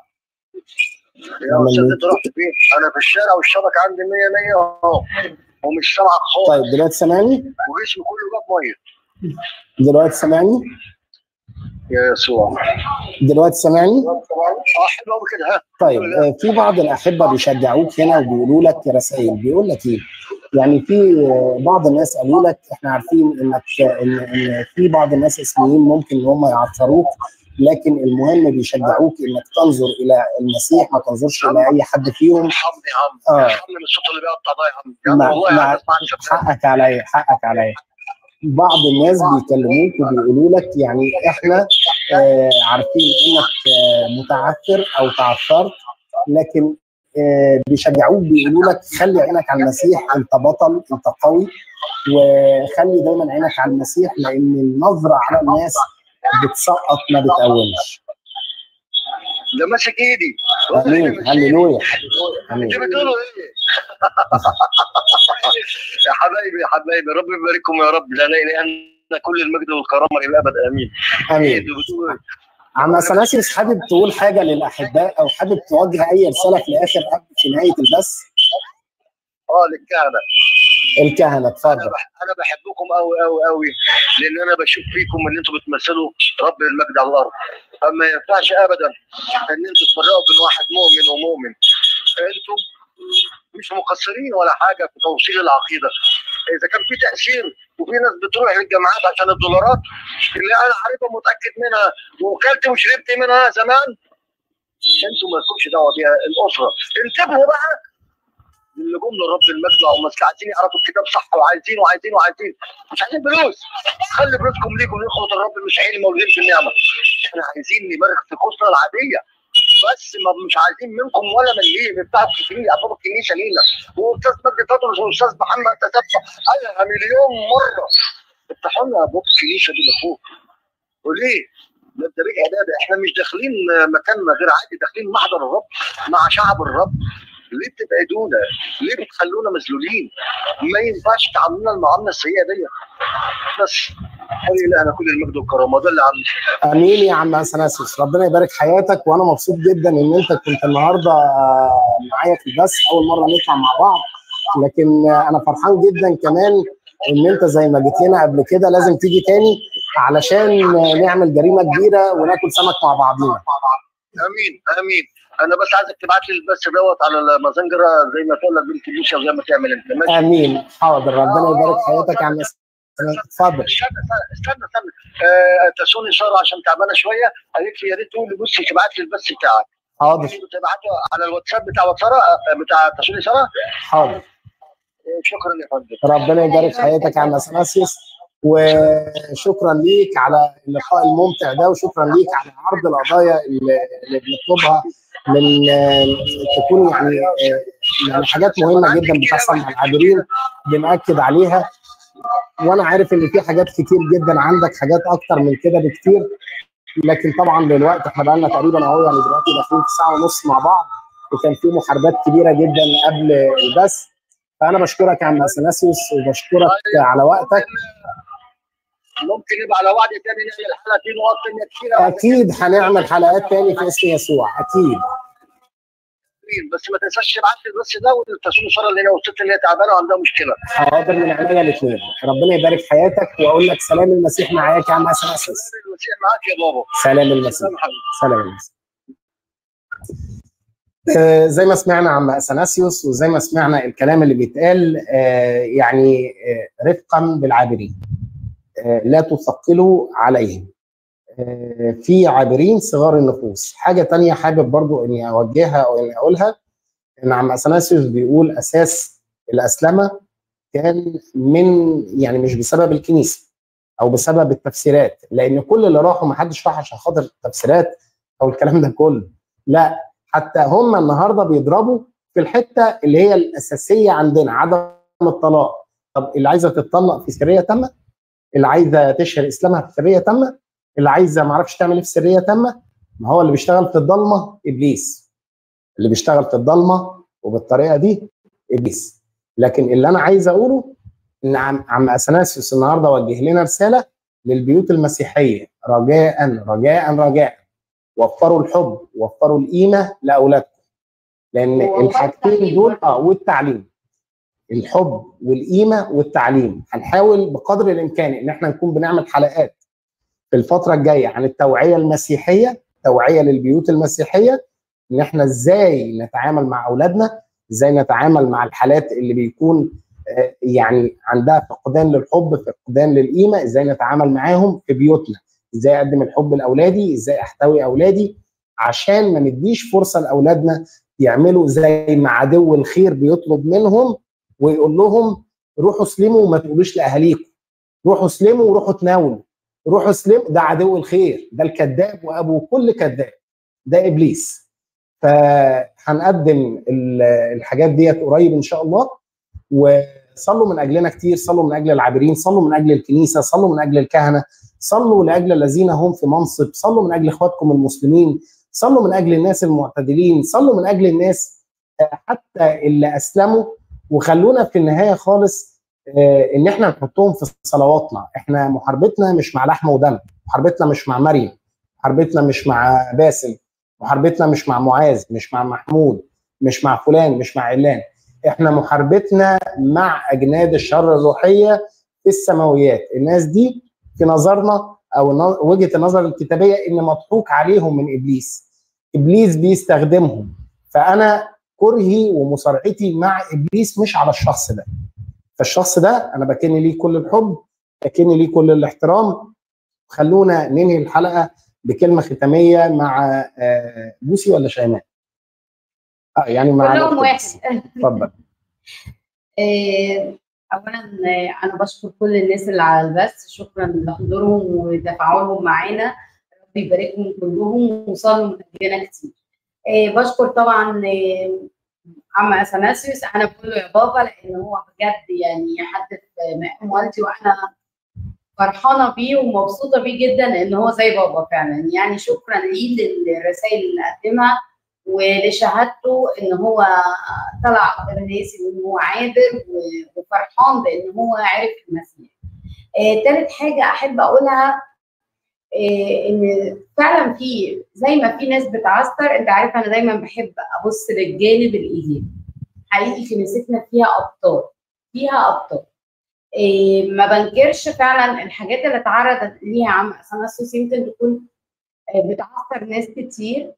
يا استاذ انت رحت فين؟ انا في الشارع والشبكه عندي 100 100 اهو ومش سامعك خالص طيب دلوقتي سامعني وجسمي كله جاب ميه دلوقتي سامعني يا يسوع دلوقتي سامعني اه حلو قوي كده ها طيب آه، في بعض الاحبه بيشجعوك هنا وبيقولوا لك رسائل بيقول لك ايه؟ يعني في آه، بعض الناس قالوا لك احنا عارفين انك ان ان في بعض الناس اسميين ممكن ان هم يعثروك لكن المهم بيشجعوك انك تنظر الى المسيح ما تنظرش الى اي حد فيهم ارحمني يا عم آه. ارحمني من الصوت اللي بيقطع ده يا عم يا عم مع- والله مع- قاعد اسمعك شغال. حقك عليا حقك عليا بعض الناس بيكلموك وبيقولوا لك يعني احنا آه عارفين انك آه متعثر او تعثرت لكن آه بيشجعوك بيقولوا لك خلي عينك على المسيح انت بطل انت قوي وخلي دايما عينك على المسيح لان النظره على الناس بتسقط ما بتقومش ده ماسك ايدي امين هللويا امين انت بتقولوا ايه؟ يا حبايبي يا حبايبي ربي يبارككم يا رب لان لان كل المجد والكرامه للابد امين امين انتوا بتقولوا ايه؟ عم اثناسيوس حابب تقول حاجه للاحباء او حابب توجه اي رساله في الاخر قبل في نهايه البث اه للكهنه الكهنه انا اتفضل بح- انا بحبكم قوي قوي قوي لان انا بشوف فيكم ان انتوا بتمثلوا رب المجد على الارض اما ما ينفعش ابدا ان انتوا تفرقوا بين واحد مؤمن ومؤمن انتوا مش مقصرين ولا حاجه في توصيل العقيده اذا كان في تاثير وفي ناس بتروح للجامعات عشان الدولارات اللي انا عارفها متاكد منها وكلت وشربت منها زمان انتوا ما لكمش دعوه بيها الاسره انتبهوا بقى اللي جم لرب المجد او ماسك عايزين يعرفوا الكتاب صح وعايزين وعايزين وعايزين مش عايزين فلوس خلي فلوسكم ليكم لاخوه الرب المسيحيين المولودين في النعمه احنا عايزين نبارك في قصنا العاديه بس ما مش عايزين منكم ولا مليم بتاعت الكنيسه ابواب الكنيسه لينا واستاذ مجدي تطرس واستاذ محمد تتبع قالها مليون مره افتحوا لنا ابواب الكنيسه دي لاخوك وليه؟ ده انت بيه عباده احنا مش داخلين مكان غير عادي داخلين محضر الرب مع شعب الرب ليه بتبعدونا؟ ليه بتخلونا مذلولين؟ ما ينفعش تعاملونا المعامله السيئه دي بس قولي لا انا كل المجد والكرامه ده اللي عندي امين يا عم اثناسيوس ربنا يبارك حياتك وانا مبسوط جدا ان انت كنت النهارده آه، معايا في البث اول مره نطلع مع بعض لكن آه، انا فرحان جدا كمان ان انت زي ما جيت لنا قبل كده لازم تيجي تاني علشان آه، نعمل جريمه كبيره وناكل سمك مع بعضينا امين امين انا بس عايزك تبعت لي البث دوت على المازنجر زي ما تقول لك بنت لوسيا وزي ما تعمل انت ماشي امين حاضر ربنا يبارك حياتك يا عم أثناسيوس. اتفضل استنى استنى استنى استنى آه تسوني ساره عشان تعبانه شويه قالت لي يا ريت تقول لي بصي تبعت لي البث بتاعك حاضر تبعته على الواتساب بتاع واتساب بتاع تسوني ساره حاضر آه، شكرا يا فندم ربنا يبارك حياتك يا عم اثناسيوس وشكرا ليك على اللقاء الممتع ده وشكرا ليك على عرض القضايا اللي اللي بنطلبها من تكون يعني يعني حاجات مهمه جدا بتحصل مع العابرين بنأكد عليها وانا عارف ان في حاجات كتير جدا عندك حاجات اكتر من كده بكتير لكن طبعا للوقت احنا بقالنا تقريبا اهو يعني دلوقتي داخلين في ساعه ونص مع بعض وكان في محاربات كبيره جدا قبل البث فانا بشكرك يا عم اثناسيوس وبشكرك على وقتك ممكن يبقى على وعد تاني نعمل حلقه في نقط تانيه كتيره اكيد هنعمل حلقات تاني في اسم يسوع اكيد بس ما تنساش تبعت لي البث ده والتسوني ساره اللي هنا والست اللي هي تعبانه وعندها مشكله حاضر من عينيا الاثنين ربنا يبارك حياتك واقول لك سلام المسيح معاك يا عم اثناسيوس المسيح معاك يا بابا سلام المسيح سلام حبيبي سلام المسيح آه، زي ما سمعنا عم اثناسيوس وزي ما سمعنا الكلام اللي بيتقال آه، يعني آه، رفقا بالعابرين آه، لا تثقلوا عليهم آه، في عابرين صغار النفوس حاجة تانية حابب برضو اني اوجهها او اني اقولها ان عم اثناسيوس بيقول اساس الاسلمه كان من يعني مش بسبب الكنيسه او بسبب التفسيرات لان كل اللي راحوا ما حدش راح عشان خاطر التفسيرات او الكلام ده كله لا حتى هم النهارده بيضربوا في الحته اللي هي الاساسيه عندنا عدم الطلاق طب اللي عايزه تتطلق في سريه تامه اللي عايزه تشهر اسلامها في سريه تامه اللي عايزه ما اعرفش تعمل ايه في سريه تامه ما هو اللي بيشتغل في الضلمه ابليس اللي بيشتغل في الضلمه وبالطريقه دي ابليس لكن اللي انا عايز اقوله ان عم عم اثناسيوس النهارده وجه لنا رساله للبيوت المسيحيه رجاء رجاء رجاء وفروا الحب وفروا القيمه لاولادكم لان ووفروا الحاجتين التعليم دول برضه. اه والتعليم الحب والقيمه والتعليم هنحاول بقدر الامكان ان احنا نكون بنعمل حلقات في الفتره الجايه عن التوعيه المسيحيه توعيه للبيوت المسيحيه ان احنا ازاي نتعامل مع اولادنا ازاي نتعامل مع الحالات اللي بيكون آه، يعني عندها فقدان للحب فقدان للقيمه ازاي نتعامل معاهم في بيوتنا ازاي اقدم الحب لاولادي ازاي احتوي اولادي عشان ما نديش فرصه لاولادنا يعملوا زي ما عدو الخير بيطلب منهم ويقول لهم روحوا اسلموا وما تقولوش لاهاليكم روحوا اسلموا وروحوا تناولوا روحوا اسلموا ده عدو الخير ده الكذاب وابو كل كذاب ده ابليس فهنقدم ال- الحاجات ديت قريب ان شاء الله وصلوا من اجلنا كتير صلوا من اجل العابرين صلوا من اجل الكنيسه صلوا من اجل الكهنه صلوا لاجل الذين هم في منصب صلوا من اجل اخواتكم المسلمين صلوا من اجل الناس المعتدلين صلوا من اجل الناس آه، حتى اللي اسلموا وخلونا في النهايه خالص آه، ان احنا نحطهم في صلواتنا احنا محاربتنا مش مع لحم ودم محاربتنا مش مع مريم محاربتنا مش مع باسل محاربتنا مش مع معاذ مش مع محمود مش مع فلان مش مع علان احنا محاربتنا مع اجناد الشر الروحيه في السماويات الناس دي في نظرنا او ن- وجهه النظر الكتابيه ان مضحوك عليهم من ابليس ابليس بيستخدمهم فانا كرهي ومصارعتي مع ابليس مش على الشخص ده فالشخص ده انا بكن ليه كل الحب بكن ليه كل الاحترام خلونا ننهي الحلقه بكلمه ختاميه مع آه، بوسي ولا شيماء؟ اه يعني مع كلهم دكتور واحد بوسي. اتفضل آه، اولا آه، انا بشكر كل الناس اللي على البث شكرا لحضورهم وتفاعلهم معانا رب يباركهم كلهم وصلوا من اجلنا كتير آه، بشكر طبعا آه، عم اثناسيوس انا بقول له يا بابا لان هو بجد يعني حد في مقام والدي وانا فرحانه بيه ومبسوطه بيه جدا ان هو زي بابا فعلا يعني شكرا ليه للرسائل اللي قدمها ولشهادته ان هو طلع قدام الناس ان هو عابر و- وفرحان بان هو عرف المسيح. آه، تالت حاجه احب اقولها آه، ان فعلا في زي ما في ناس بتعثر انت عارف انا دايما بحب ابص للجانب الايجابي. حقيقي كنيستنا فيها ابطال فيها ابطال. إيه ما بنكرش فعلا الحاجات اللي اتعرضت ليها عم اثناسيوس يمكن تكون آه، بتعثر ناس كتير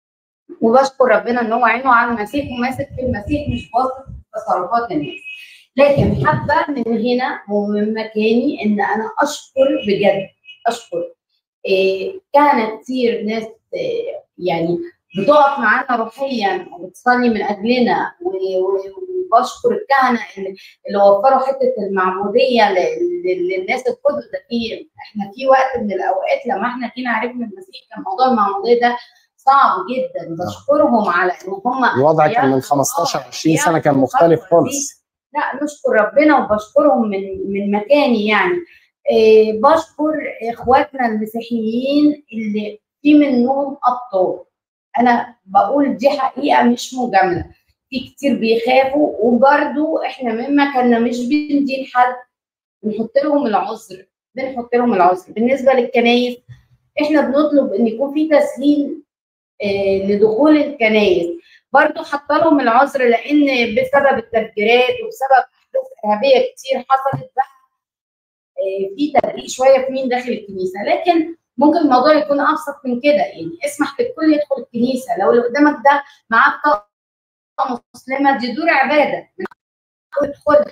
وبشكر ربنا ان هو عينه على المسيح وماسك في المسيح مش باصص في تصرفات الناس لكن حابه من هنا ومن مكاني ان انا اشكر بجد اشكر إيه كان كتير ناس إيه يعني بتقف معانا روحيا وبتصلي من اجلنا و- و- وبشكر الكهنه اللي اللي وفروا حته المعموديه ل- ل- للناس القدر ده في احنا في وقت من الاوقات لما احنا جينا عرفنا المسيح كان موضوع المعموديه ده صعب جدا بشكرهم على ان هم الوضع كان من ياخدوا- 15 آه، 20 سنه كان ياخدوا مختلف الخطوة خالص لا نشكر ربنا وبشكرهم من من مكاني يعني إيه بشكر اخواتنا المسيحيين اللي في منهم ابطال انا بقول دي حقيقه مش مجامله في كتير بيخافوا وبرده احنا مما كنا مش بندين حد بنحط لهم العذر بنحط لهم العذر بالنسبه للكنايس احنا بنطلب ان يكون في تسهيل آه، لدخول الكنايس برضو حاطه لهم العذر لان بسبب التفجيرات وبسبب احداث ارهابيه كتير حصلت بقى آه، في تدقيق شويه في مين داخل الكنيسه لكن ممكن الموضوع يكون ابسط من كده يعني اسمح للكل يدخل الكنيسه لو اللي قدامك ده معاه بطاقه مسلمه دي دور عباده ادخل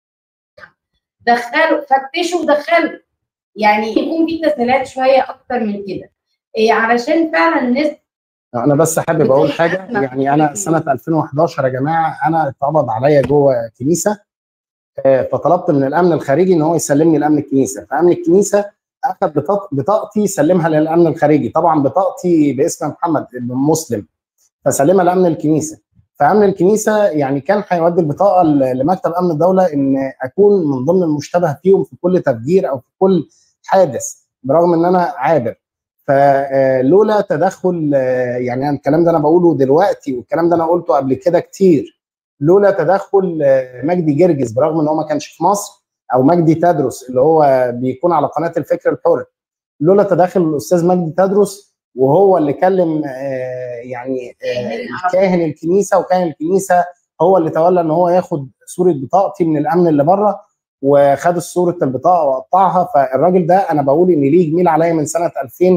دخله فتشه ودخله يعني يكون في تسهيلات شويه اكتر من كده إيه علشان فعلا الناس انا بس حابب اقول حاجه يعني انا سنه 2011 يا جماعه انا اتقبض عليا جوه كنيسه آه، فطلبت من الامن الخارجي ان هو يسلمني لامن الكنيسه فامن الكنيسه اخذ بطاق- بطاقتي سلمها للامن الخارجي طبعا بطاقتي باسم محمد ابن مسلم فسلمها لامن الكنيسه فامن الكنيسه يعني كان هيودي البطاقه ل- لمكتب امن الدوله ان اكون من ضمن المشتبه فيهم في كل تفجير او في كل حادث برغم ان انا عابر فلولا تدخل آه، يعني أنا الكلام ده انا بقوله دلوقتي والكلام ده انا قلته قبل كده كتير لولا تدخل آه، مجدي جرجس برغم ان هو ما كانش في مصر او مجدي تدرس اللي هو بيكون على قناه الفكر الحر لولا تدخل الاستاذ مجدي تدرس وهو اللي كلم آه، يعني آه، كاهن الكنيسه وكاهن الكنيسه هو اللي تولى ان هو ياخد صوره بطاقتي من الامن اللي بره وخد صوره البطاقه وقطعها فالراجل ده انا بقول ان ليه جميل عليا من سنه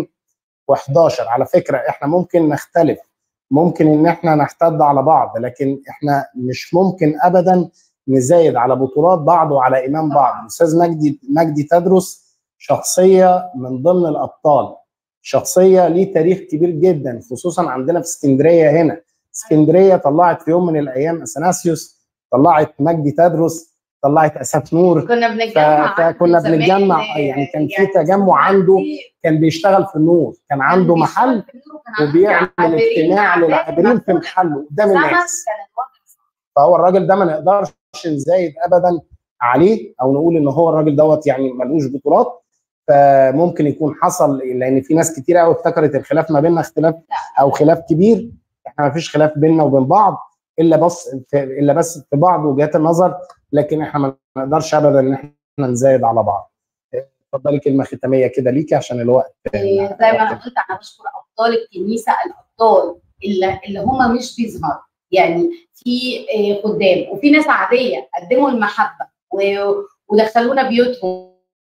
2011 على فكره احنا ممكن نختلف ممكن ان احنا نحتد على بعض لكن احنا مش ممكن ابدا نزايد على بطولات بعض وعلى ايمان بعض الاستاذ مجدي مجدي تدرس شخصيه من ضمن الابطال شخصيه ليه تاريخ كبير جدا خصوصا عندنا في اسكندريه هنا اسكندريه طلعت في يوم من الايام اثناسيوس طلعت مجدي تدرس طلعت اسات نور كنا بنتجمع ف- فكنا زمان، بنتجمع، آه، يعني كان في تجمع عنده كان بيشتغل في النور كان عنده كان محل بيشتغل في النور وكان عنده وبيعمل عابرين اجتماع عابرين للعابرين في مفتوحة. محله قدام زمن الناس كان الوضع فهو الراجل ده ما نقدرش نزايد ابدا عليه او نقول ان هو الراجل دوت يعني ملوش بطولات فممكن يكون حصل لان في ناس كتير قوي افتكرت الخلاف ما بيننا اختلاف او خلاف كبير احنا ما فيش خلاف بيننا وبين بعض الا بس في الا بس في بعض وجهات النظر لكن احنا ما نقدرش ابدا ان احنا نزايد على بعض اتفضلي كلمه ختاميه كده ليكي عشان الوقت زي ما انا قلت انا بشكر ابطال الكنيسه الابطال اللي, اللي هم مش بيظهروا يعني في آه، خدام وفي ناس عاديه قدموا المحبه و- ودخلونا بيوتهم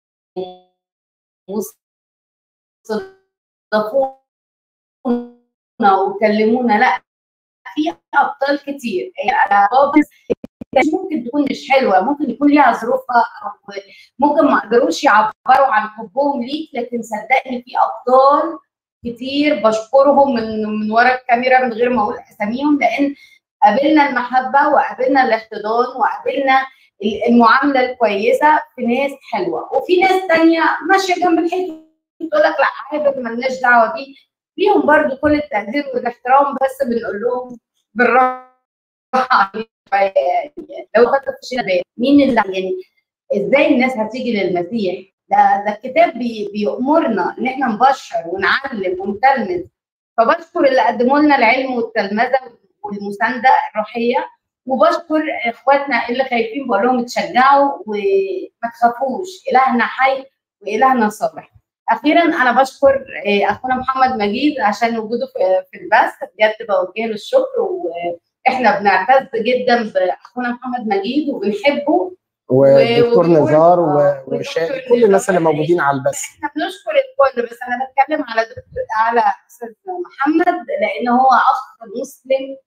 واستضافونا وكلمونا لا في ابطال كتير آه، بابس مش ممكن تكون مش حلوه ممكن يكون ليها ظروفها او ممكن ما قدروش يعبروا عن حبهم ليك لكن صدقني في ابطال كتير بشكرهم من من ورا الكاميرا من غير ما اقول اساميهم لان قابلنا المحبه وقابلنا الاحتضان وقابلنا المعامله الكويسه في ناس حلوه وفي ناس تانية ماشيه جنب الحيط تقول لك لا عابر مالناش دعوه بيه ليهم برضو كل التقدير والاحترام بس بنقول لهم بالراحه عليهم شوية يعني لو فاكر في شيء مين اللي يعني ازاي الناس هتيجي للمسيح ده ده الكتاب بي بيأمرنا ان احنا نبشر ونعلم ونتلمذ فبشكر اللي قدموا لنا العلم والتلمذه والمسانده الروحيه وبشكر اخواتنا اللي خايفين بقول لهم اتشجعوا وما تخافوش الهنا حي والهنا صالح اخيرا انا بشكر آه، اخونا محمد مجيد عشان وجوده في في البث بجد بوجه له الشكر واحنا بنعتز جدا باخونا محمد مجيد وبنحبه والدكتور و- نزار و- آه، وشادي والدكتور كل الناس اللي نزار. موجودين على البث احنا بنشكر الكل بس انا بتكلم على دكتور على استاذ محمد لان هو اخ مسلم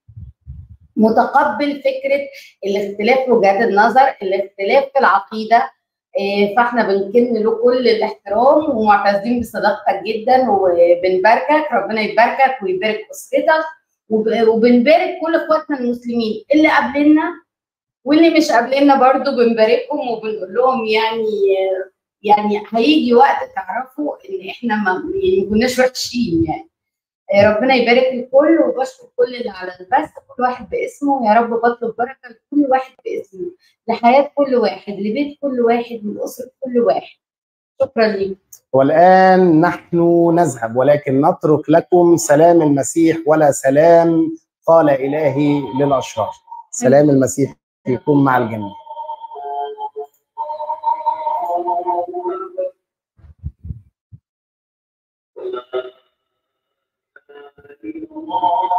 متقبل فكره الاختلاف في وجهات النظر الاختلاف في العقيده إيه، فاحنا بنكن له كل الاحترام ومعتزين بصداقتك جدا وبنباركك ربنا يباركك ويبارك اسرتك وب- وبنبارك كل اخواتنا المسلمين اللي قبلنا واللي مش قابلنا برضو بنباركهم وبنقول لهم يعني يعني هيجي وقت تعرفوا ان احنا ما يعني ما كناش وحشين يعني آه، ربنا يبارك الكل وبشكر كل اللي على البث كل واحد باسمه يا رب بطلب بركه لكل واحد باسمه لحياه كل واحد لبيت كل واحد لاسره كل واحد شكرا ليك والآن نحن نذهب ولكن نترك لكم سلام المسيح ولا سلام قال إلهي للأشرار سلام المسيح يكون مع الجميع Thank you.